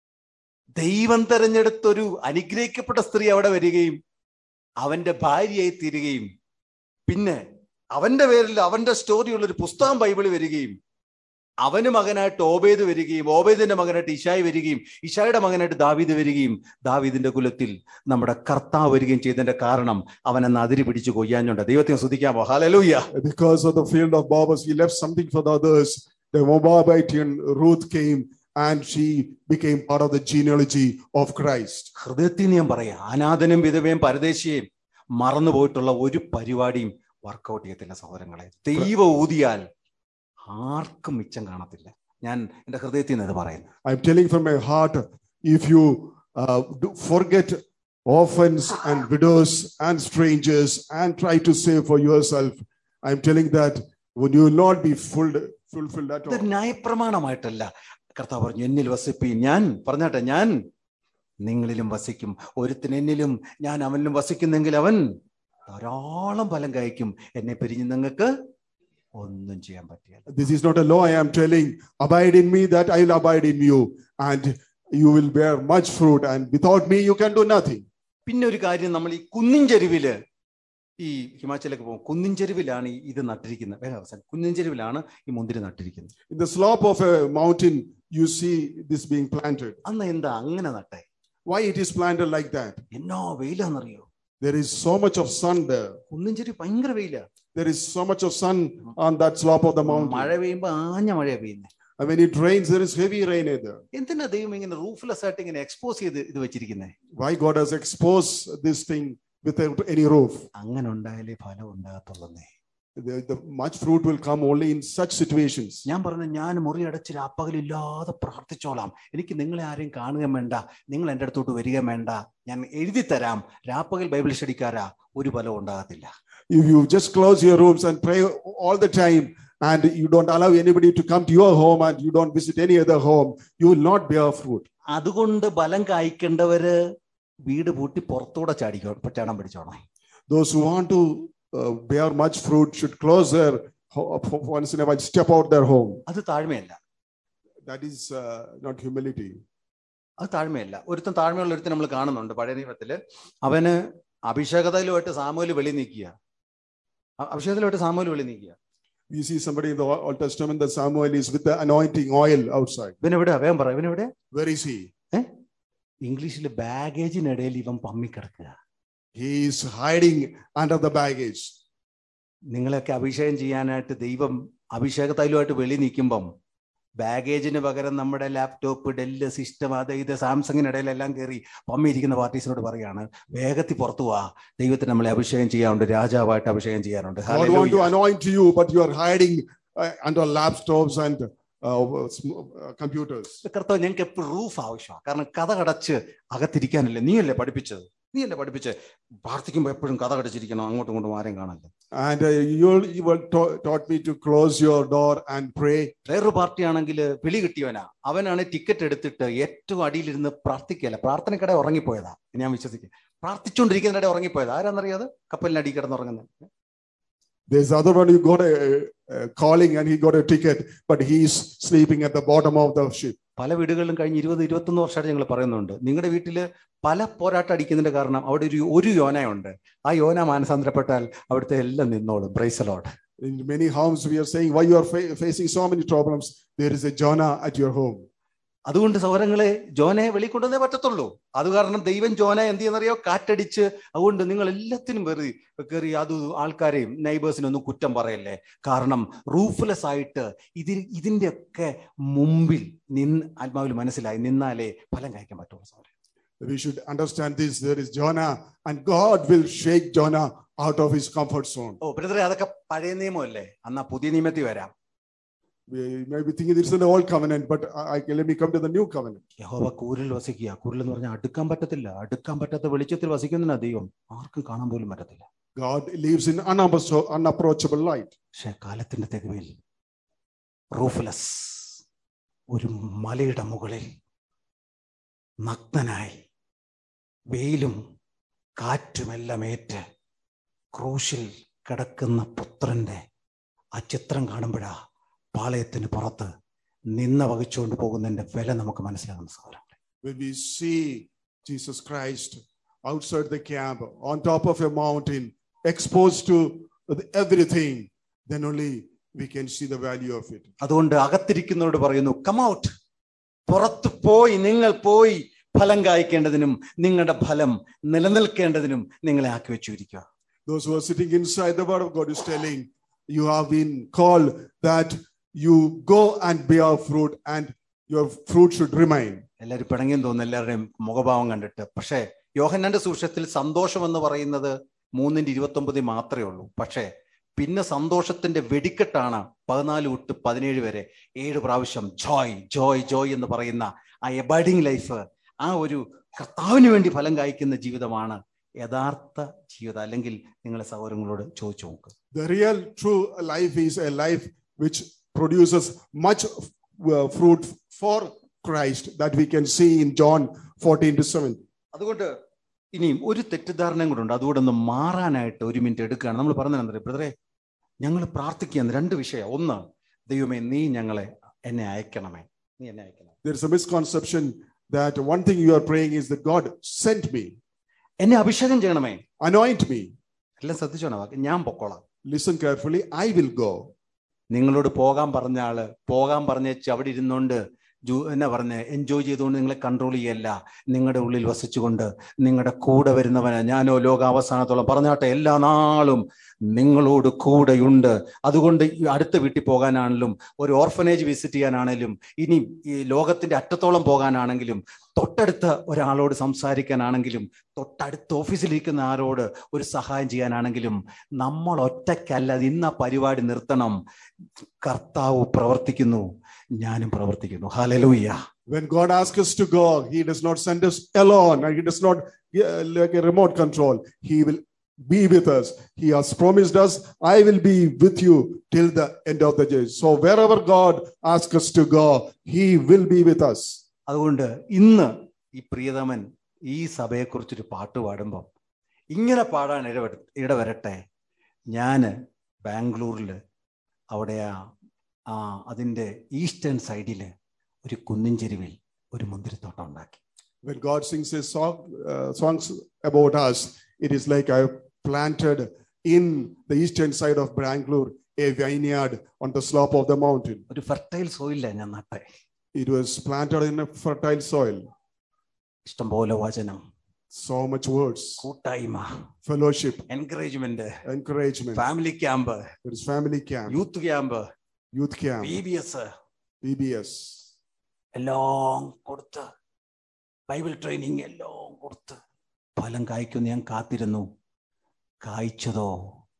ദൈവം തെരഞ്ഞെടുത്തൊരു അനുഗ്രഹിക്കപ്പെട്ട സ്ത്രീ അവിടെ വരികയും അവന്റെ ഭാര്യയായി തീരുകയും പിന്നെ അവന്റെ പേരിൽ അവന്റെ സ്റ്റോറിയുള്ള ഒരു പുസ്തകം ബൈബിളിൽ വരികയും അവന് മകനായിട്ട് ഓബേദ് വരികയും ഓബേദിന്റെ മകനായിട്ട് ഇഷായി വരികയും ഇഷായുടെ മകനായിട്ട് ദാവീദ് വരികയും ദാവീദിന്റെ കുലത്തിൽ നമ്മുടെ കർത്താവ് വരികയും ചെയ്തതിന്റെ കാരണം അവൻ അന്ന് അതിരി പിടിച്ച് കൊയ്യാഞ്ഞുണ്ട് ദൈവത്തെ സ്തുതിക്കാമോ hallelujah Because of the field of Bobas, he left something for the others. The Moabitian Ruth came and she became part of the genealogy of Christ. ഹൃദയത്തിൽ നിന്ന് ഞാൻ പറയാം അനാഥനും വിധവയും പരദേശിയെയും മറന്നു പോയിട്ടുള്ള ഒരു പരിപാടിയും വർക്കൗട്ട് ചെയ്യത്തില്ല സഹോദരങ്ങളെ ദൈവം ഊതിയാൽ ആർക്കും മിച്ചം കാണത്തില്ല ഞാൻ എൻ്റെ ഹൃദയത്തിൽ നിന്ന് ഇത് പറയുന്നു I'm telling from my heart, if you uh, do forget orphans and widows and strangers and try to save for yourself, I'm telling that when you will not be full, fulfilled at ഇത് all. ന്യായപ്രമാണമായിട്ടല്ല കർത്താവ് പറഞ്ഞു എന്നിൽ വസിപ്പി ഞാൻ പറഞ്ഞാട്ടെ ഞാൻ നിങ്ങളിലും വസിക്കും ഒരുത്തൻ എന്നിലും ഞാൻ അവനിലും വസിക്കുന്നെങ്കിൽ അവൻ ധാരാളം ഫലം കഴിക്കും എന്നെ പിരിഞ്ഞ് നിങ്ങൾക്ക് ഒന്നും ചെയ്യാൻ പറ്റില്ല This is not a law I am telling. Abide in me that I will abide in you, and you will bear much fruit. And without me, you can do nothing. പിന്നെ ഒരു കാര്യം നമ്മൾ ഈ കുന്നിൻ ചെരുവില് ഈ ഹിമാചലിലേക്ക് പോകും കുന്നിൻ ചെരുവിലാണ് ഈ ഇത് നട്ടിരിക്കുന്നത് വേഗം അവസാനം കുന്നിൻ ചെരുവിലാണ് ഈ മുന്തിരി നട്ടിരിക്കുന്നത് In the slope of a mountain, you see this being planted. അന്ന് എന്താ അങ്ങനെ നട്ടേ Why it is planted like that? എന്നോ വെയിലാന്നറിയോ There is so much of sun there. കുന്നിൻ ചെരുവ് ഭയങ്കര വെയിലാ There is so much of sun on that slope of the മഴ mountain. പെയ്യുമ്പോ ആഞ്ഞ മഴയാ പെയ്യുന്നത് And when it rains, there is heavy rain there. എന്തിനാ ദൈവം ഇങ്ങനെ റൂഫ്ലെസ് ആയിട്ട് ഇങ്ങനെ എക്സ്പോസ് ചെയ്ത് ഇത് വെച്ചിരിക്കുന്നത് Why God has exposed this thing without any roof? അങ്ങനെ ഉണ്ടായാലേ ഫലം ഉണ്ടാകത്തുള്ളന്നേ The, the much fruit will come only in such situations. ഞാൻ പറഞ്ഞു ഞാൻ മുറി അടച്ച് രാപ്പകലില്ലാതെ പ്രാർത്ഥിച്ചോളാം എനിക്ക് നിങ്ങളെ ആരെയും കാണുകയും വേണ്ട നിങ്ങൾ എൻ്റെ അടുത്തോട്ട് വരികയും വേണ്ട ഞാൻ എഴുതി തരാം രാപ്പകൽ ബൈബിൾ സ്റ്റഡിക്കാരാ ഒരു ഫലവും ഉണ്ടാകത്തില്ല If you just close your rooms and pray all the time, and you don't allow anybody to come to your home and you don't visit any other home, you will not bear fruit. അതുകൊണ്ട് ബലം കായ്ക്കേണ്ടവര് വീട് പൂട്ടി പുറത്തൂടെ ചാടിക്കോ ചാടാൻ പഠിച്ചോണം Those who want to uh, bear much fruit should close their ho- once in a while, step out their home. അത് താഴ്മയല്ല That is uh, not humility. അത് താഴ്മയല്ല ഒരുത്തൻ താഴ്മയുള്ള ഒരുത്തൻ നമ്മൾ കാണുന്നുണ്ട് പഴയ നിയമത്തില് അവന് അഭിഷേകതയിലുമായിട്ട് സാമൂല് വെളി നീക്കുക അ- അഭിഷേകത്തിലുമായിട്ട് സാമൂല് വെളി നീക്കുക We see somebody in the Old Testament that Samuel is with the anointing oil outside. ഇവനെവിടെ വേഗം പറ ഇവനെവിടെ Where is he? ഇംഗ്ലീഷിൽ ബാഗേജിനിടയിൽ ഇവൻ പമ്മിക്കിടക്കുക He is hiding under the baggage. നിങ്ങളെയൊക്കെ അഭിഷേകം ചെയ്യാനായിട്ട് ദൈവം അഭിഷേക തൈലമായിട്ട് വെളി നിൽക്കുമ്പം ബാഗേജിന് പകരം നമ്മുടെ ലാപ്ടോപ്പ് ഡെല്ല് സിസ്റ്റം അത് ഇത് സാംസങ്ങിനിടയിലെല്ലാം കയറി പമ്മിയിരിക്കുന്ന പാർട്ടീസിനോട് പറയാണ് വേഗത്തിൽ പുറത്തു പോവാ ദൈവത്തിന് നമ്മളെ അഭിഷേകം ചെയ്യാറുണ്ട് രാജാവായിട്ട് അഭിഷേകം ചെയ്യാറുണ്ട് God want to Hallelujah. anoint you, but you are hiding uh, under laptops and uh, sm- uh, computers. കർത്താവ് ഞങ്ങൾക്ക് എപ്പോഴും റൂഫ് ആവശ്യമാണ് കാരണം കഥ കടച്ച് അകത്തിരിക്കാനല്ലേ നീയല്ലേ പഠിപ്പിച്ചത് നീയല്ലേ പഠിപ്പിച്ചത് പ്രാർത്ഥിക്കുമ്പോൾ എപ്പോഴും കഥ കടച്ചിരിക്കണം അങ്ങോട്ടും ഇങ്ങോട്ടും ആരെയും കാണല്ലേ And uh, you, you were ta- taught me to close your door and pray. വേറൊരു പാർട്ടി ആണെങ്കിൽ വിളി കിട്ടിയവനാ അവനാണ് ടിക്കറ്റ് എടുത്തിട്ട് ഏറ്റവും അടിയിലിരുന്ന് പ്രാർത്ഥിക്കല പ്രാർത്ഥനക്കിടെ ഉറങ്ങിപ്പോയതാ ഞാൻ വിശ്വസിക്കും പ്രാർത്ഥിച്ചുകൊണ്ടിരിക്കുന്നതിനിടെ ഉറങ്ങിപ്പോയതാ ആരാന്നറിയാത് കപ്പലിനടി കിടന്നുറങ്ങുന്നത് There's other one who got a, a calling and he got a ticket, but he's sleeping at the bottom of the ship. പല വീടുകളിലും കഴിഞ്ഞ ഇരുപത് ഇരുപത്തൊന്ന് വർഷമായിട്ട് ഞങ്ങൾ പറയുന്നുണ്ട് നിങ്ങളുടെ വീട്ടിൽ പല പോരാട്ടം അടിക്കുന്നതിന്റെ കാരണം അവിടെ ഒരു ഒരു യോനയുണ്ട് ആ യോന മാനസാന്തരപ്പെട്ടാൽ അവിടുത്തെ എല്ലാം നിന്നോളും ബ്രൈസലോട് In many homes, we are saying, why you are fa- facing so many problems? There is a Jonah at your home. അതുകൊണ്ട് സൗരങ്ങളെ ജോനയെ വെളിക്കൊണ്ടുവന്നേ പറ്റത്തുള്ളൂ അത് കാരണം ദൈവം ജോന എന്ത് ചെയ്യുന്നറിയോ കാറ്റടിച്ച് അതുകൊണ്ട് നിങ്ങൾ എല്ലാത്തിനും വെറി കയറി അത് ആൾക്കാരെയും നൈബേഴ്സിനൊന്നും കുറ്റം പറയല്ലേ കാരണം റൂഫ്ലെസ് ആയിട്ട് ഇതിൽ ഇതിൻ്റെയൊക്കെ മുമ്പിൽ നിന്ന് ആത്മാവിൽ മനസ്സിലായി നിന്നാലേ ഫലം കഴിക്കാൻ പറ്റുള്ളൂ സൗരൻ We should understand this. There is Jonah, and God will shake Jonah out of his comfort zone. ഓ ബ്രദറെ അതൊക്കെ പഴയ നിയമമല്ലേ എന്നാ പുതിയ നിയമത്തിൽ വരാം We may be thinking it's in the old covenant, but I, I, let me come to the new covenant. യഹോവ കൂരിൽ വസിക്കുക കൂരിൽ എന്ന് പറഞ്ഞാൽ അടുക്കാൻ പറ്റത്തില്ല അടുക്കാൻ പറ്റാത്ത വെളിച്ചത്തിൽ വസിക്കുന്നതിനാ ദൈവം ആർക്കും കാണാൻ പോലും പറ്റത്തില്ല God lives in unappro- unapproachable light. പക്ഷെ കാലത്തിന്റെ തെരുവിൽ റൂഫ്ലെസ് ഒരു മലയുടെ മുകളിൽ നഗ്നനായി വെയിലും കാറ്റുമെല്ലാം ഏറ്റ് ക്രൂശിൽ കിടക്കുന്ന പുത്രന്റെ ആ ചിത്രം കാണുമ്പോഴാ പാളയത്തിന് പുറത്ത് നിന്ന വഹിച്ചുകൊണ്ട് പോകുന്നതിന്റെ വില നമുക്ക് മനസ്സിലാകുന്ന സഹോദരങ്ങളെ When we see Jesus Christ outside the camp, on top of a mountain, exposed to everything, then only we can see the value of it. അതുകൊണ്ട് അകത്തിരിക്കുന്നവരോട് പറയുന്നു കമൗട്ട് പുറത്ത് പോയി നിങ്ങൾ പോയി ഫലം കായ്ക്കേണ്ടതിനും നിങ്ങളുടെ ഫലം നിലനിൽക്കേണ്ടതിനും നിങ്ങളെ ആക്കി വെച്ചിരിക്കുക Those who are sitting inside the word of God is telling, you have been called that you go and bear fruit and your fruit should remain. എല്ലാവരും പിണങ്ങിയും തോന്നുന്നു എല്ലാവരുടെയും മുഖഭാവം കണ്ടിട്ട് പക്ഷേ യോഹന്നാന്റെ സൂക്ഷ്യത്തിൽ സന്തോഷം എന്ന് പറയുന്നത് മൂന്നിന്റെ ഇരുപത്തി ഒമ്പതിൽ മാത്രമേ ഉള്ളൂ പക്ഷേ പിന്നെ സന്തോഷത്തിന്റെ വെടിക്കെട്ടാണ് പതിനാല് തൊട്ട് പതിനേഴ് വരെ ഏഴ് പ്രാവശ്യം ജോയ് ജോയ് ജോയ് എന്ന് പറയുന്ന ആ എബൈഡിങ് ലൈഫ് ആ ഒരു കർത്താവിന് വേണ്ടി ഫലം കായ്ക്കുന്ന ജീവിതമാണ് യഥാർത്ഥ ജീവിതം അല്ലെങ്കിൽ നിങ്ങളെ സഹോദരങ്ങളോട് ചോദിച്ചു നോക്ക് The real true life is a life which produces much uh, fruit for Christ that we can see in John 14 to 17. അതുകൊണ്ട് ഇനിയും ഒരു തെറ്റിദ്ധാരണയും കൂടെ ഉണ്ട് അതുകൂടെ ഒന്ന് മാറാനായിട്ട് ഒരു മിനിറ്റ് എടുക്കുകയാണ് നമ്മൾ പറഞ്ഞത് ബ്രദറെ ഞങ്ങൾ പ്രാർത്ഥിക്കുകയാണ് രണ്ട് വിഷയം ഒന്ന് ദൈവമേ നീ ഞങ്ങളെ എന്നെ അയക്കണമേ നീ എന്നെ അയക്കണം There is a misconception that one thing you are praying is that God sent me, എന്നെ അഭിഷേകം ചെയ്യണമേ anoint me. എല്ലാം ശ്രദ്ധിച്ചോണ വാക്ക് ഞാൻ പൊക്കോളാം Listen carefully, I will go. നിങ്ങളോട് പോകാൻ പറഞ്ഞ ആള് പോകാൻ പറഞ്ഞേച്ച് അവിടെ ഇരുന്നുകൊണ്ട് ജൂ എന്നാ പറഞ്ഞ എൻജോയ് ചെയ്തുകൊണ്ട് നിങ്ങളെ കൺട്രോൾ ചെയ്യല്ല നിങ്ങളുടെ ഉള്ളിൽ വസിച്ചുകൊണ്ട് നിങ്ങളുടെ കൂടെ വരുന്നവന് ഞാനോ ലോകാവസാനത്തോളം പറഞ്ഞാട്ടെ എല്ലാ നാളും നിങ്ങളോട് കൂടെയുണ്ട് അതുകൊണ്ട് ഈ അടുത്ത വീട്ടിൽ പോകാനാണെങ്കിലും ഒരു ഓർഫനേജ് വിസിറ്റ് ചെയ്യാനാണെങ്കിലും ഇനി ഈ ലോകത്തിന്റെ അറ്റത്തോളം പോകാനാണെങ്കിലും തൊട്ടടുത്ത ഒരാളോട് സംസാരിക്കാനാണെങ്കിലും തൊട്ടടുത്ത ഓഫീസിലിരിക്കുന്ന ആരോട് ഒരു സഹായം ചെയ്യാനാണെങ്കിലും നമ്മൾ ഒറ്റയ്ക്കല്ല അത് ഇന്ന പരിപാടി നിർത്തണം കർത്താവ് പ്രവർത്തിക്കുന്നു ഞാനും പ്രവർത്തിക്കുന്നു hallelujah When God asks us to go, He does not send us alone and He does not uh, like a remote control. He will be with us. He has promised us, I will be with you till the end of the day. So wherever God asks us to go, He will be with us. അതുകൊണ്ട് ഇന്ന് ഈ പ്രിയതമൻ ഈ സഭയെക്കുറിച്ചൊരു പാട്ട് പാടുമ്പോൾ ഇങ്ങനെ പാടാൻ ഇടവ ഇടവരട്ടെ ഞാൻ ബാംഗ്ലൂരിൽ അവിടെ ആ ആ അതിൻ്റെ ഈസ്റ്റേൺ സൈഡിൽ ഒരു കുന്നിൻ ചെരുവിൽ ഒരു മുന്തിരിത്തോട്ടം ഉണ്ടാക്കി When God sings His song, uh, songs about us, it is like I planted in the eastern side of Bangalore a vineyard on the slope of the mountain. ഒരു ഫെർട്ടൈൽ സോയിലാണ് ഞാൻ നട്ടെ It was planted in a fertile soil. ഇഷ്ടംപോലെ വചനം So much words, കൂട്ടായ്മ fellowship, encouragement encouragement. Family camp There is family camp, youth camp youth camp, B B S BBS. എല്ലാം കൊടുത്ത് Bible training എല്ലാം കൊടുത്ത് ഫലം കായ്ക്കുന്നു ഞാൻ കാത്തിരുന്നു കായ്ച്ചതോ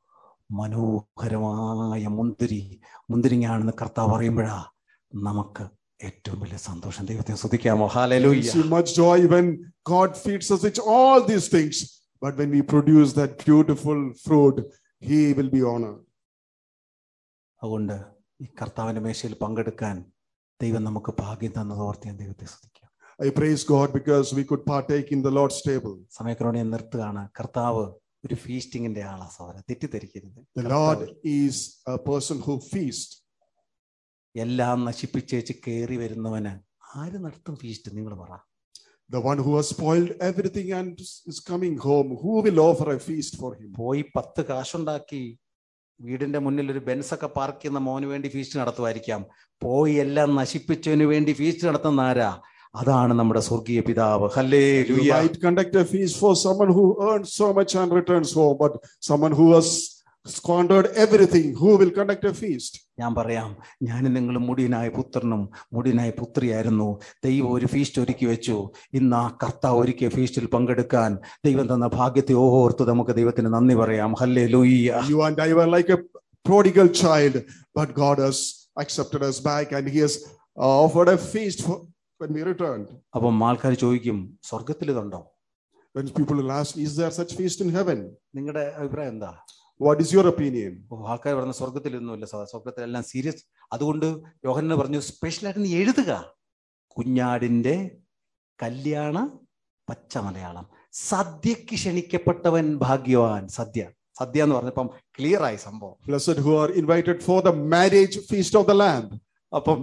മനോഹരമായ മുന്തിരി മുന്തിരിങ്ങാണെന്ന് കർത്താവ് പറയുമ്പോഴാ നമുക്ക് ഏറ്റവും വലിയ സന്തോഷം ദൈവത്തെ ശ്രദ്ധിക്കാമോ We hallelujah see much joy when God feeds us with all these things. But when we produce that beautiful fruit, He will be honored. അതുകൊണ്ട് ഈ കർത്താവിന്റെ മേശയിൽ പങ്കെടുക്കാൻ ദൈവം നമുക്ക് ഭാഗ്യം തന്നത് ഓർത്ത് ഞാൻ ദൈവത്തെ ശ്രദ്ധിക്കാം I praise God because we could partake in the Lord's table. സമയക്രമണം ഞാൻ നിർത്തുകയാണ് കർത്താവ് ഒരു ഫീസ്റ്റിങ്ങിന്റെ ആളാ സഹോദരൻ തെറ്റിദ്ധരിക്കരുത് The Lord is a person who feasts. എല്ലാം നശിപ്പിച്ചേച്ച് കയറി വരുന്നവന് ആര് നടത്തും ഫീസ്റ്റ് നിങ്ങൾ പറ The one who has spoiled everything and is coming home, who will offer a feast for him? പോയി പത്ത് കാശുണ്ടാക്കി വീടിന്റെ മുന്നിൽ ഒരു ബെൻസൊക്കെ പാർക്ക് ചെയ്യുന്ന മോന് വേണ്ടി ഫീസ്റ്റ് നടത്തുമായിരിക്കാം പോയി എല്ലാം നശിപ്പിച്ചതിന് വേണ്ടി ഫീസ്റ്റ് നടത്തുന്ന ആരാ അതാണ് നമ്മുടെ സ്വർഗീയ പിതാവ് ഹല്ലേ You might conduct a feast for someone who earns so much and returns home, but someone who has squandered everything, who will conduct a feast? ഞാൻ പറയാം ഞാൻ നിങ്ങൾ മുടിയനായ പുത്രനും മുടിയനായ പുത്രിയായിരുന്നു ദൈവം ഒരു ഫീസ്റ്റ് ഒരുക്കി വെച്ചു ഇന്ന് ആ കർത്താവ് ഒരുക്കിയ ഫീസ്റ്റിൽ പങ്കെടുക്കാൻ ദൈവം തന്ന ഭാഗ്യത്തെ ഓർത്ത് നമുക്ക് ദൈവത്തിന് നന്ദി പറയാം ഹല്ലേ ലൂയ്യ You and I were like a prodigal child, but God has accepted us back and He has uh, offered a feast for, when we returned. അപ്പം ആൾക്കാർ ചോദിക്കും സ്വർഗത്തിൽ ഇതുണ്ടോ When people will ask, Is there such feast in heaven? നിങ്ങളുടെ അഭിപ്രായം എന്താ What is your opinion? ഓ, ആൾക്കാർ പറഞ്ഞ സ്വർഗത്തിലൊന്നുമില്ല സാർ സ്വർഗത്തിലെല്ലാം സീരിയസ് അതുകൊണ്ട് യോഹന്നെ പറഞ്ഞു സ്പെഷ്യലായിട്ട് നീ എഴുതുക കുഞ്ഞാടിന്റെ കല്യാണ പച്ച മലയാളം സദ്യക്ക് ക്ഷണിക്കപ്പെട്ടവൻ ഭാഗ്യവാൻ സദ്യ സദ്യ എന്ന് പറഞ്ഞപ്പം ക്ലിയർ ആയി സംഭവം Blessed who are invited for the marriage feast of the Lamb. അപ്പം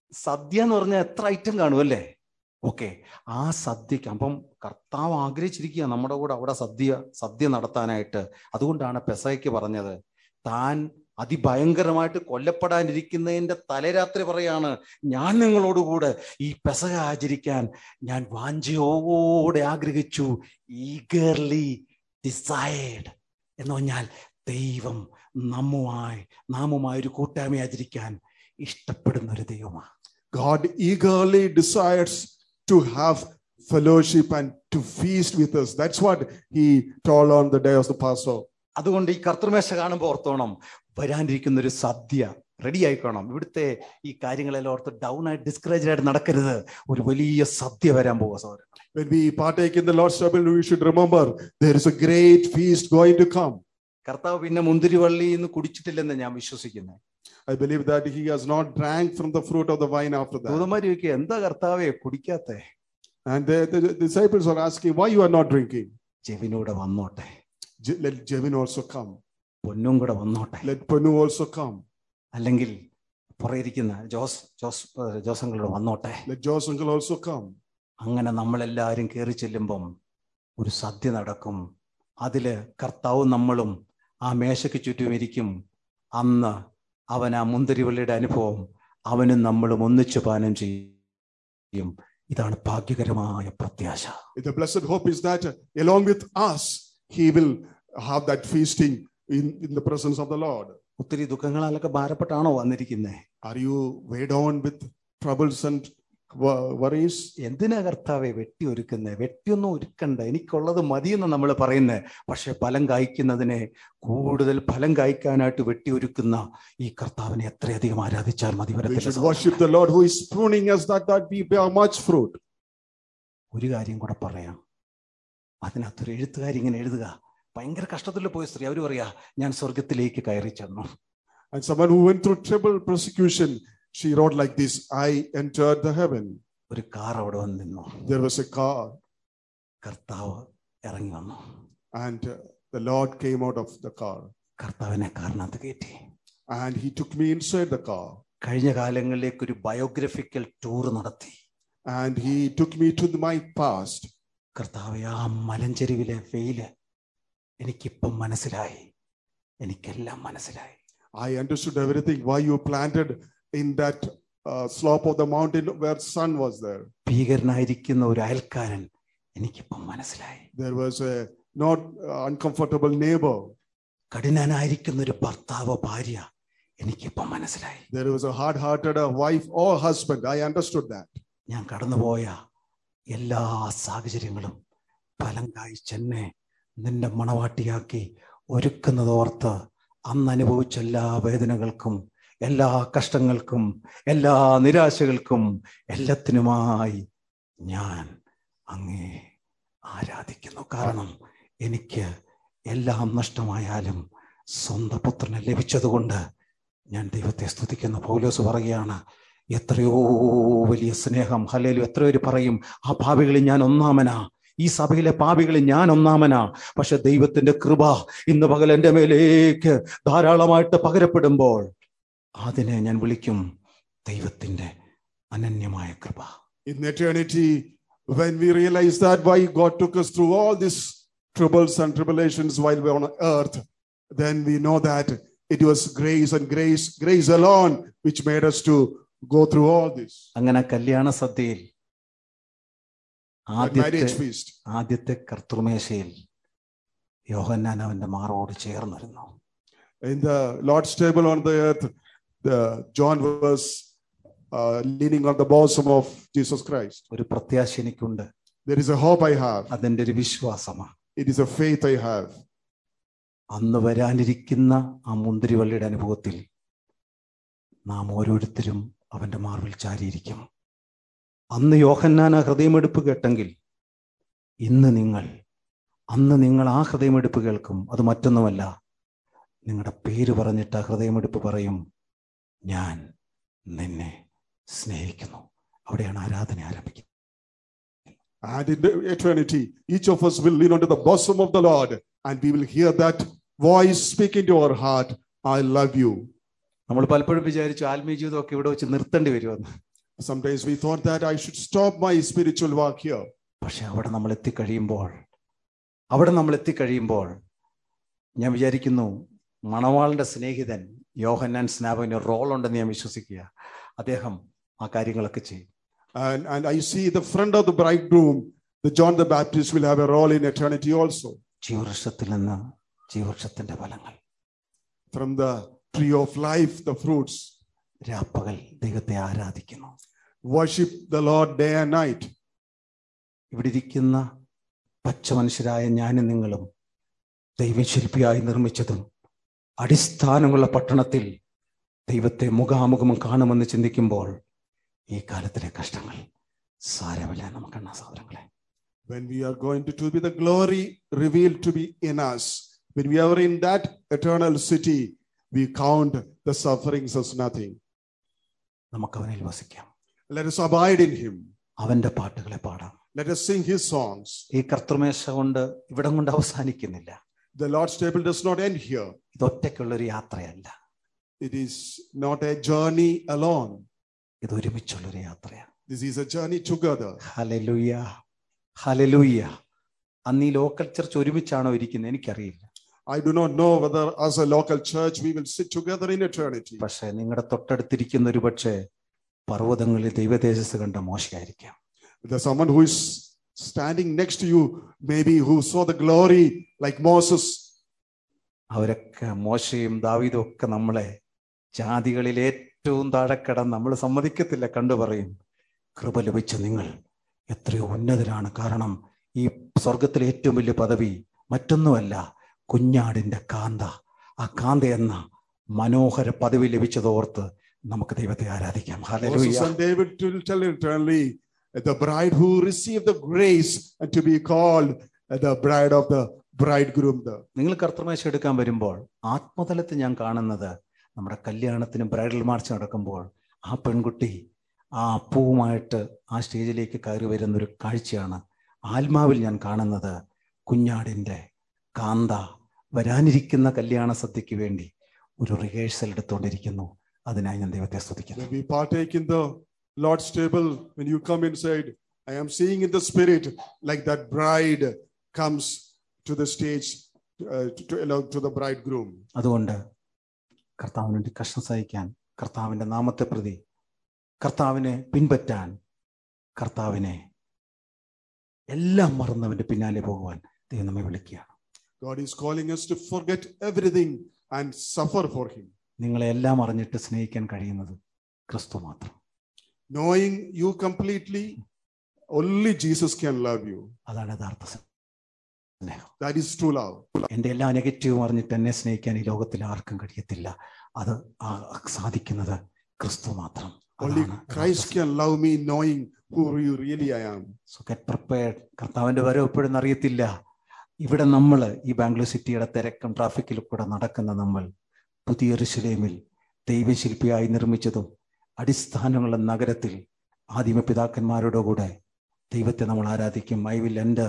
സദ്യ എന്ന് പറഞ്ഞാൽ എത്ര ഐറ്റം കാണുമല്ലേ ഓക്കെ ആ സദ്യക്ക് അപ്പം കർത്താവ് ആഗ്രഹിച്ചിരിക്കുക നമ്മുടെ കൂടെ അവിടെ സദ്യ സദ്യ നടത്താനായിട്ട് അതുകൊണ്ടാണ് പെസയ്ക്ക് പറഞ്ഞത് താൻ അതിഭയങ്കരമായിട്ട് കൊല്ലപ്പെടാനിരിക്കുന്നതിന്റെ തലേരാത്രി പറയാണ് ഞാൻ നിങ്ങളോടുകൂടെ ഈ പെസക ആചരിക്കാൻ ഞാൻ വാഞ്ചയോടെ ആഗ്രഹിച്ചു ഈഗർലി ഡിസൈഡ് എന്ന് പറഞ്ഞാൽ ദൈവം നമ്മുമായി നാമുമായി ഒരു കൂട്ടായ്മ ആചരിക്കാൻ ഇഷ്ടപ്പെടുന്ന ഒരു ദൈവമാണ് God eagerly desires to have fellowship and to feast with us. That's what he told on the day of the Passover. അതുകൊണ്ട് ഈ കർത്തൃമേശ കാണുമ്പോൾ ഓർത്തോണം വരാനിരിക്കുന്ന ഒരു സദ്യ റെഡി ആയിക്കോണം ഇവിടുത്തെ ഈ കാര്യങ്ങളെല്ലാം ഓർത്ത് ഡൗൺ ആയിട്ട് ഡിസ്കറേജ് ആയിട്ട് നടക്കരുത് ഒരു വലിയ സദ്യ വരാൻ പോകുക സഹോദരൻ When we partake in the Lord's table, we should remember there is a great feast going to come. കർത്താവ് പിന്നെ മുന്തിരിവള്ളിയിൽ നിന്ന് കുടിച്ചിട്ടില്ലെന്ന് ഞാൻ വിശ്വസിക്കുന്നത് I believe that he has not drank from the fruit of the vine after that. ദൂതന്മാര് ചോദിക്കുക എന്താ കർത്താവെ കുടിക്കാത്തെ And the, the disciples are asking, why you are not drinking? ജെവിനൂടെ വന്നോട്ടെ Je- Let Jevin also come. പൊന്നും കൂടെ വന്നോട്ടെ Let Panu also come. അല്ലെങ്കിൽ പുറയിരിക്കുന്ന ജോസ് ജോസ് ഏഹ് ജോസങ്ങളോട് വന്നോട്ടെ Let Josh uncle also come. അങ്ങനെ നമ്മളെല്ലാവരും കയറി ചെല്ലുമ്പം ഒരു സദ്യ നടക്കും അതില് കർത്താവും നമ്മളും ആ മേശയ്ക്ക് ചുറ്റും ഇരിക്കും അന്ന് അവൻ ആ മുന്തിരിവള്ളിയുടെ അനുഭവം അവനും നമ്മളും ഒന്നിച്ചു പാനം ചെയ്യും ഇതാണ് ഭാഗ്യകരമായ പ്രത്യാശ The blessed hope is that uh, along with us, he will have that feasting in, in the presence of the Lord. ഒത്തിരി ദുഃഖങ്ങളാലൊക്കെ ഭാരപ്പെട്ടാണോ വന്നിരിക്കുന്നത് Are you weighed down with troubles and wo- worries? എന്തിനാ കർത്താവെ വെട്ടി ഒരുക്കുന്നത് വെട്ടിയൊന്നും ഒരുക്കണ്ട എനിക്കുള്ളത് മതിയെന്ന് നമ്മൾ പറയുന്നത് പക്ഷെ ഫലം കായ്ക്കുന്നതിനെ കൂടുതൽ ഫലം കായ്ക്കാനായിട്ട് വെട്ടി ഒരുക്കുന്ന ഈ കർത്താവിനെ എത്രയധികം ആരാധിച്ചാൽ മതി We വരത്തില്ല should സഹോദരൻ. worship the Lord who is pruning us that, that we bear much fruit. ഒരു കാര്യം കൂടെ പറയാം അതിനകത്തൊരു എഴുത്തുകാരി ഇങ്ങനെ എഴുതുക ഭയങ്കര കഷ്ടത്തിൽ പോയ സ്ത്രീ അവർ പറയാ ഞാൻ സ്വർഗത്തിലേക്ക് കയറി ചെന്നു And someone who went through triple persecution, she wrote like this I entered the heaven. ഒരു കാർ അവിടെ വന്ന് നിന്നു There was a car, കർത്താവ് ഇറങ്ങി വന്നു and uh, the Lord came out of the car. കർത്താവിനെ കാറിനകത്ത് കയറ്റി And he took me inside the car. കഴിഞ്ഞ കാലങ്ങളിലേക്ക് ഒരു ബയോഗ്രഫിക്കൽ ടൂർ നടത്തി And he took me to the- my past. കർത്താവ് ആ മലഞ്ചെരുവിലെ വെയില് എനിക്കിപ്പം മനസ്സിലായി എനിക്കെല്ലാം മനസ്സിലായി I understood everything why you planted in that uh, slope of the mountain where sun was there. ഭീകരനായിരിക്കുന്ന ഒരു അയൽക്കാരൻ എനിക്കിപ്പം മനസ്സിലായി There was a not uh, uncomfortable neighbor. കഠിനനായിരിക്കുന്ന ഒരു ഭർത്താവോ ഭാര്യ എനിക്കിപ്പം മനസ്സിലായി There was a hard-hearted uh, wife or husband. I understood that. ഞാൻ കടന്നുപോയ എല്ലാ സാഹചര്യങ്ങളും ഫലം കായ്ച്ചെന്നെ നിന്റെ മണവാട്ടിയാക്കി ഒരുക്കുന്നതോർത്ത് അന്ന് അനുഭവിച്ച എല്ലാ വേദനകൾക്കും എല്ലാ കഷ്ടങ്ങൾക്കും എല്ലാ നിരാശകൾക്കും എല്ലാത്തിനുമായി ഞാൻ അങ്ങേ ആരാധിക്കുന്നു കാരണം എനിക്ക് എല്ലാം നഷ്ടമായാലും സ്വന്തം പുത്രനെ ലഭിച്ചതുകൊണ്ട് ഞാൻ ദൈവത്തെ സ്തുതിക്കുന്ന പൗലോസ് പറയുകയാണ് എത്രയോ വലിയ സ്നേഹം ഹല്ലേലു എത്ര പേര് പറയും ആ പാപികളിൽ ഞാൻ ഒന്നാമനാ ഈ സഭയിലെ പാപികളിൽ ഞാൻ ഒന്നാമനാ പക്ഷെ ദൈവത്തിന്റെ കൃപ ഇന്ന് പകൽ എൻ്റെ മേലേക്ക് ധാരാളമായിട്ട് പകരപ്പെടുമ്പോൾ അതിനെ ഞാൻ വിളിക്കും ദൈവത്തിന്റെ അനന്യമായ കൃപ In eternity, when we realize that why God took us through all these troubles and tribulations while we were on earth, then we know that it was grace and grace, grace alone, which made us to go through all this. അങ്ങനെ കല്യാണ സദ്യയിൽ That ആദ്യത്തെ marriage feast. ആദ്യത്തെ കർത്തൃമേശയിൽ യോഹന്നാൻ അവന്റെ മാറോട് ചേർന്നിരുന്നു In the Lord's table on the earth, the John was uh, leaning on the bosom of Jesus Christ. ഒരു പ്രത്യാശ എനിക്കുണ്ട് There is a hope I have. അതെന്റെ ഒരു വിശ്വാസമാണ് It is a faith I have. അന്ന് വരാനിരിക്കുന്ന ആ മുന്തിരിവള്ളിയുടെ അനുഭവത്തിൽ നാം ഓരോരുത്തരും അവന്റെ മാർവിൽ ചാരിയിരിക്കും അന്ന് യോഹന്നാൻ ആ ഹൃദയമെടുപ്പ് കേട്ടെങ്കിൽ ഇന്ന് നിങ്ങൾ അന്ന് നിങ്ങൾ ആ ഹൃദയമെടുപ്പ് കേൾക്കും അത് മറ്റൊന്നുമല്ല നിങ്ങളുടെ പേര് പറഞ്ഞിട്ട് ആ ഹൃദയമെടുപ്പ് പറയും ഞാൻ നിന്നെ സ്നേഹിക്കുന്നു അവിടെയാണ് ആരാധന ആരംഭിക്കുന്നത് And in the eternity, each of us will lean onto the bosom of the Lord and we will hear that voice speaking to our heart, I love you. നമ്മൾ പലപ്പോഴും വിചാരിച്ചു ആത്മീയ ജീവിതമൊക്കെ ഇവിടെ വെച്ച് നിർത്തേണ്ടി വരുമെന്ന് Sometimes we thought that I should stop my spiritual work here. പക്ഷെ അവിടെ നമ്മൾ എത്തിക്കഴിയുമ്പോൾ അവിടെ നമ്മൾ എത്തിക്കഴിയുമ്പോൾ ഞാൻ വിചാരിക്കുന്നു മണവാളിന്റെ സ്നേഹിതൻ യോഹന്നാൻ സ്നാപകന് റോൾ ഉണ്ടെന്ന് ഞാൻ വിശ്വസിക്കുക അദ്ദേഹം ആ കാര്യങ്ങളൊക്കെ ചെയ്യും And, and I see the friend of the bridegroom, the John the Baptist, will have a role in eternity also. ജീവവൃക്ഷത്തിൽ നിന്ന് ജീവവൃക്ഷത്തിന്റെ ഫലങ്ങൾ From the tree of life, the fruits. രാപ്പകൽ ദൈവത്തെ ആരാധിക്കുന്നു Worship the Lord day and night. ഇവിടെ ഇരിക്കുന്ന പച്ച മനുഷ്യരായ ഞാനും നിങ്ങളും ദൈവശില്പിയായി നിർമ്മിച്ചതും അടിസ്ഥാനമുള്ള പട്ടണത്തിൽ ദൈവത്തെ മുഖാമുഖം കാണുമെന്ന് ചിന്തിക്കുമ്പോൾ ഈ കാലത്തിലെ കഷ്ടങ്ങൾ സാരമില്ല നമുക്കെണ്ണ സഹോദരങ്ങളെ When we are going to, to be the glory revealed to be in us, when we are in that eternal city, we count the sufferings as nothing. നമുക്ക് അവനിൽ വസിക്കാം Let us abide in Him. അവന്റെ പാട്ടുകളെ പാടാം Let us sing His songs. ഈ കർത്തൃമേശ കൊണ്ട് ഇവിടം കൊണ്ട് അവസാനിക്കുന്നില്ല The Lord's table does not end here. ഇത് ഒറ്റയ്ക്കുള്ളൊരു യാത്രയല്ല It is not a journey alone. ഇത് ഒരുമിച്ചുള്ളൊരു യാത്രയാണ് This is a journey together. ഹലലുയ്യ ഹലലുയ്യ അന്ന് ഈ ലോക്കൽ ചർച്ച് ഒരുമിച്ചാണോ ഇരിക്കുന്നത് എനിക്കറിയില്ല I do not know whether, as a local church, we will sit together in eternity. പക്ഷെ നിങ്ങളുടെ തൊട്ടടുത്തിരിക്കുന്ന ഒരു പക്ഷേ പർവ്വതങ്ങളിൽ ദൈവതേജസ് കണ്ട മോശമായിരിക്കാം There's someone who is standing next to you, maybe who saw the glory like Moses. അവരൊക്കെ മോശയും ദാവീദും ഒക്കെ നമ്മളെ ജാതികളിൽ ഏറ്റവും താഴെക്കടം നമ്മൾ സമ്മതിക്കത്തില്ല കണ്ടു പറയും കൃപ ലഭിച്ച നിങ്ങൾ എത്രയോ ഉന്നതരാണ് കാരണം ഈ സ്വർഗത്തിലെ ഏറ്റവും വലിയ പദവി മറ്റൊന്നുമല്ല കുഞ്ഞാടിന്റെ കാന്ത ആ കാന്ത എന്ന മനോഹര പദവി ലഭിച്ചതോർത്ത് നമുക്ക് ദൈവത്തെ ആരാധിക്കാം Moses hallelujah and David will tell eternally, the bride who received the grace and to be called the bride of the bridegroom. The നിങ്ങൾ കർത്തമേശ എടുക്കാൻ വരുമ്പോൾ ആത്മതലത്തിൽ ഞാൻ കാണുന്നത് നമ്മുടെ കല്യാണത്തിന് ബ്രൈഡൽ മാർച്ച് നടക്കുമ്പോൾ ആ പെൺകുട്ടി ആ അപ്പവുമായിട്ട് ആ സ്റ്റേജിലേക്ക് കയറി വരുന്ന ഒരു കാഴ്ചയാണ് ആത്മാവിൽ ഞാൻ കാണുന്നത് കുഞ്ഞാടിൻ്റെ കാന്ത വരാനിരിക്കുന്ന കല്യാണ സദ്യക്ക് വേണ്ടി ഒരു റിഹേഴ്സൽ എടുത്തുകൊണ്ടിരിക്കുന്നു അതിനായി ഞാൻ ദൈവത്തെ സ്തുതിക്കുന്നു when we partake in the Lord's table, when you come inside, I am seeing in the spirit like that bride comes to the stage uh, to, to, you know, to the bridegroom. അതുകൊണ്ട് കർത്താവിന് വേണ്ടി കഷ്ടം സഹിക്കാൻ കർത്താവിൻ്റെ നാമത്തെ പ്രതി കർത്താവിനെ പിൻപറ്റാൻ കർത്താവിനെ എല്ലാം മറന്നവന്റെ പിന്നാലെ പോകുവാൻ ദൈവം നമ്മെ വിളിക്കുകയാണ് God is calling us to forget everything and suffer for Him. നിങ്ങളെ എല്ലാം അറിഞ്ഞിട്ട് സ്നേഹിക്കാൻ കഴിയുന്നത് ക്രിസ്തു മാത്രം Knowing you completely, only Jesus can love you. അതാണ് യഥാർത്ഥ സ്നേഹം That is true love. എൻ്റെ എല്ലാ നെഗറ്റീവും അറിഞ്ഞിട്ട് എന്നെ സ്നേഹിക്കാൻ ഈ ലോകത്തിൽ ആർക്കും കഴിയത്തില്ല അത് ആ- സാധിക്കുന്നത് ക്രിസ്തു മാത്രം Only അതാണ് Christ can love me knowing who you really I am. So get prepared കർത്താവിന്റെ വരവ് എപ്പോഴും അറിയത്തില്ല ഇവിടെ നമ്മൾ ഈ ബാംഗ്ലൂർ സിറ്റിയുടെ തിരക്കും ട്രാഫിക്കിൽ കൂടെ നടക്കുന്ന നമ്മൾ പുതിയ ഋഷിലേമിൽ ദൈവശില്പിയായി നിർമ്മിച്ചതും അടിസ്ഥാനമുള്ള നഗരത്തിൽ ആദിമ പിതാക്കന്മാരുടെ കൂടെ ദൈവത്തെ നമ്മൾ ആരാധിക്കും I will enter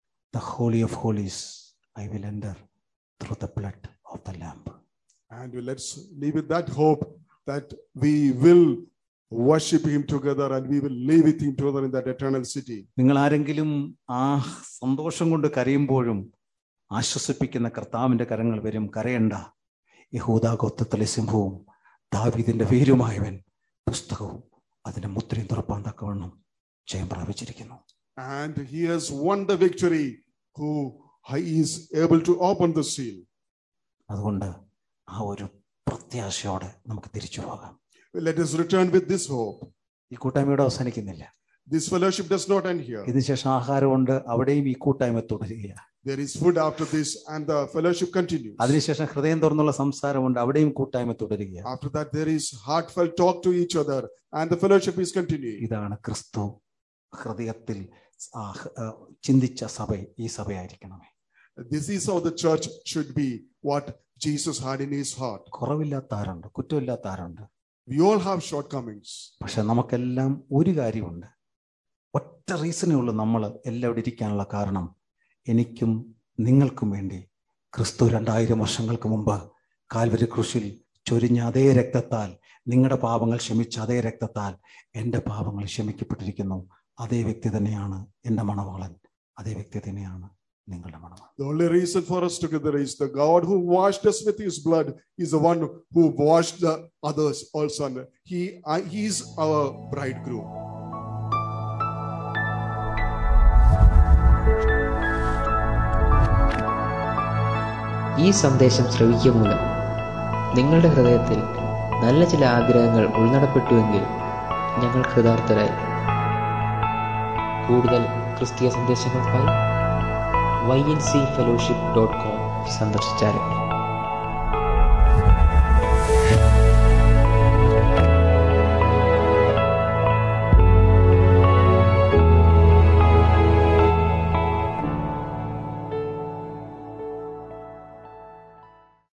the holy of holies I will enter through the blood of the lamb And let's live with that hope that we will worship Him together and we will live with Him together in that eternal city. നിങ്ങൾ ആരെങ്കിലും ആ സന്തോഷം കൊണ്ട് കരയുമ്പോഴും ആശ്വസിപ്പിക്കുന്ന കർത്താവിന്റെ കരങ്ങൾ വരും കരയണ്ട യഹൂദാ ഗോത്രത്തിലെ സിംഹവും ദാവീദിന്റെ വീരുമായവൻ പുസ്തകവും അതിന്റെ മുദ്രയും തുറപ്പാൻ തക്കവണ്ണം ജയം പ്രാപിച്ചിരിക്കുന്നു And He has won the victory who is able to open the seal. അതുകൊണ്ട് ആ ഒരു പ്രത്യാശയോടെ നമുക്ക് തിരിച്ചു പോകാം Let us return with this hope. ഈ കൂട്ടായ്മയോടെ അവസാനിക്കുന്നില്ല This fellowship does not end here. ഇതിനുശേഷം ആഹാരമുണ്ട് അവിടെയും ഈ കൂട്ടായ്മ തുടരുകയാണ് There is food after this, and the fellowship continues. അതിനുശേഷം ഹൃദയം തുറന്നുള്ള സംസാരമുണ്ട് അവിടെയും കൂട്ടായ്മ തുടരുകയാണ് After that, there is heartfelt talk to each other, and the fellowship is continuing. ഇതാണ് ക്രിസ്തു ഹൃദയത്തിൽ ആ, ആ, ചിന്തിച്ച സഭ ഈ സഭയായിരിക്കണമേ This is how the church should be, what Jesus had in his heart. കുറവില്ലാത്ത ആരുണ്ട് കുറ്റമില്ലാത്ത ആരുണ്ട് We all have shortcomings, പക്ഷെ നമുക്കെല്ലാം ഒരു കാര്യമുണ്ട് ഒറ്റ റീസണേ ഉള്ളൂ നമ്മൾ എല്ലാം ഇവിടെ ഇരിക്കാനുള്ള കാരണം എനിക്കും നിങ്ങൾക്കും വേണ്ടി ക്രിസ്തു രണ്ടായിരം വർഷങ്ങൾക്ക് മുമ്പ് കാൽവരി കൃഷിയിൽ ചൊരിഞ്ഞ അതേ രക്തത്താൽ നിങ്ങളുടെ പാപങ്ങൾ ക്ഷമിച്ച അതേ രക്തത്താൽ എൻ്റെ പാപങ്ങൾ ക്ഷമിക്കപ്പെട്ടിരിക്കുന്നു അതേ വ്യക്തി തന്നെയാണ് എൻ്റെ മണവാളൻ അതേ വ്യക്തി തന്നെയാണ് നിങ്ങളുടെ മണവാളൻ The only reason for us together is the God who washed us with his blood is the one who washed the others also. And he, I, he is our bridegroom. ഈ സന്ദേശം ശ്രവിക്കുക മൂലം നിങ്ങളുടെ ഹൃദയത്തിൽ നല്ല ചില ആഗ്രഹങ്ങൾ ഉൾനടപ്പെട്ടുവെങ്കിൽ ഞങ്ങൾ കൃതാർത്ഥരായി കൂടുതൽ ക്രിസ്തീയ സന്ദേശങ്ങൾക്കായി Y N C fellowship dot com സന്ദർശിച്ചാലും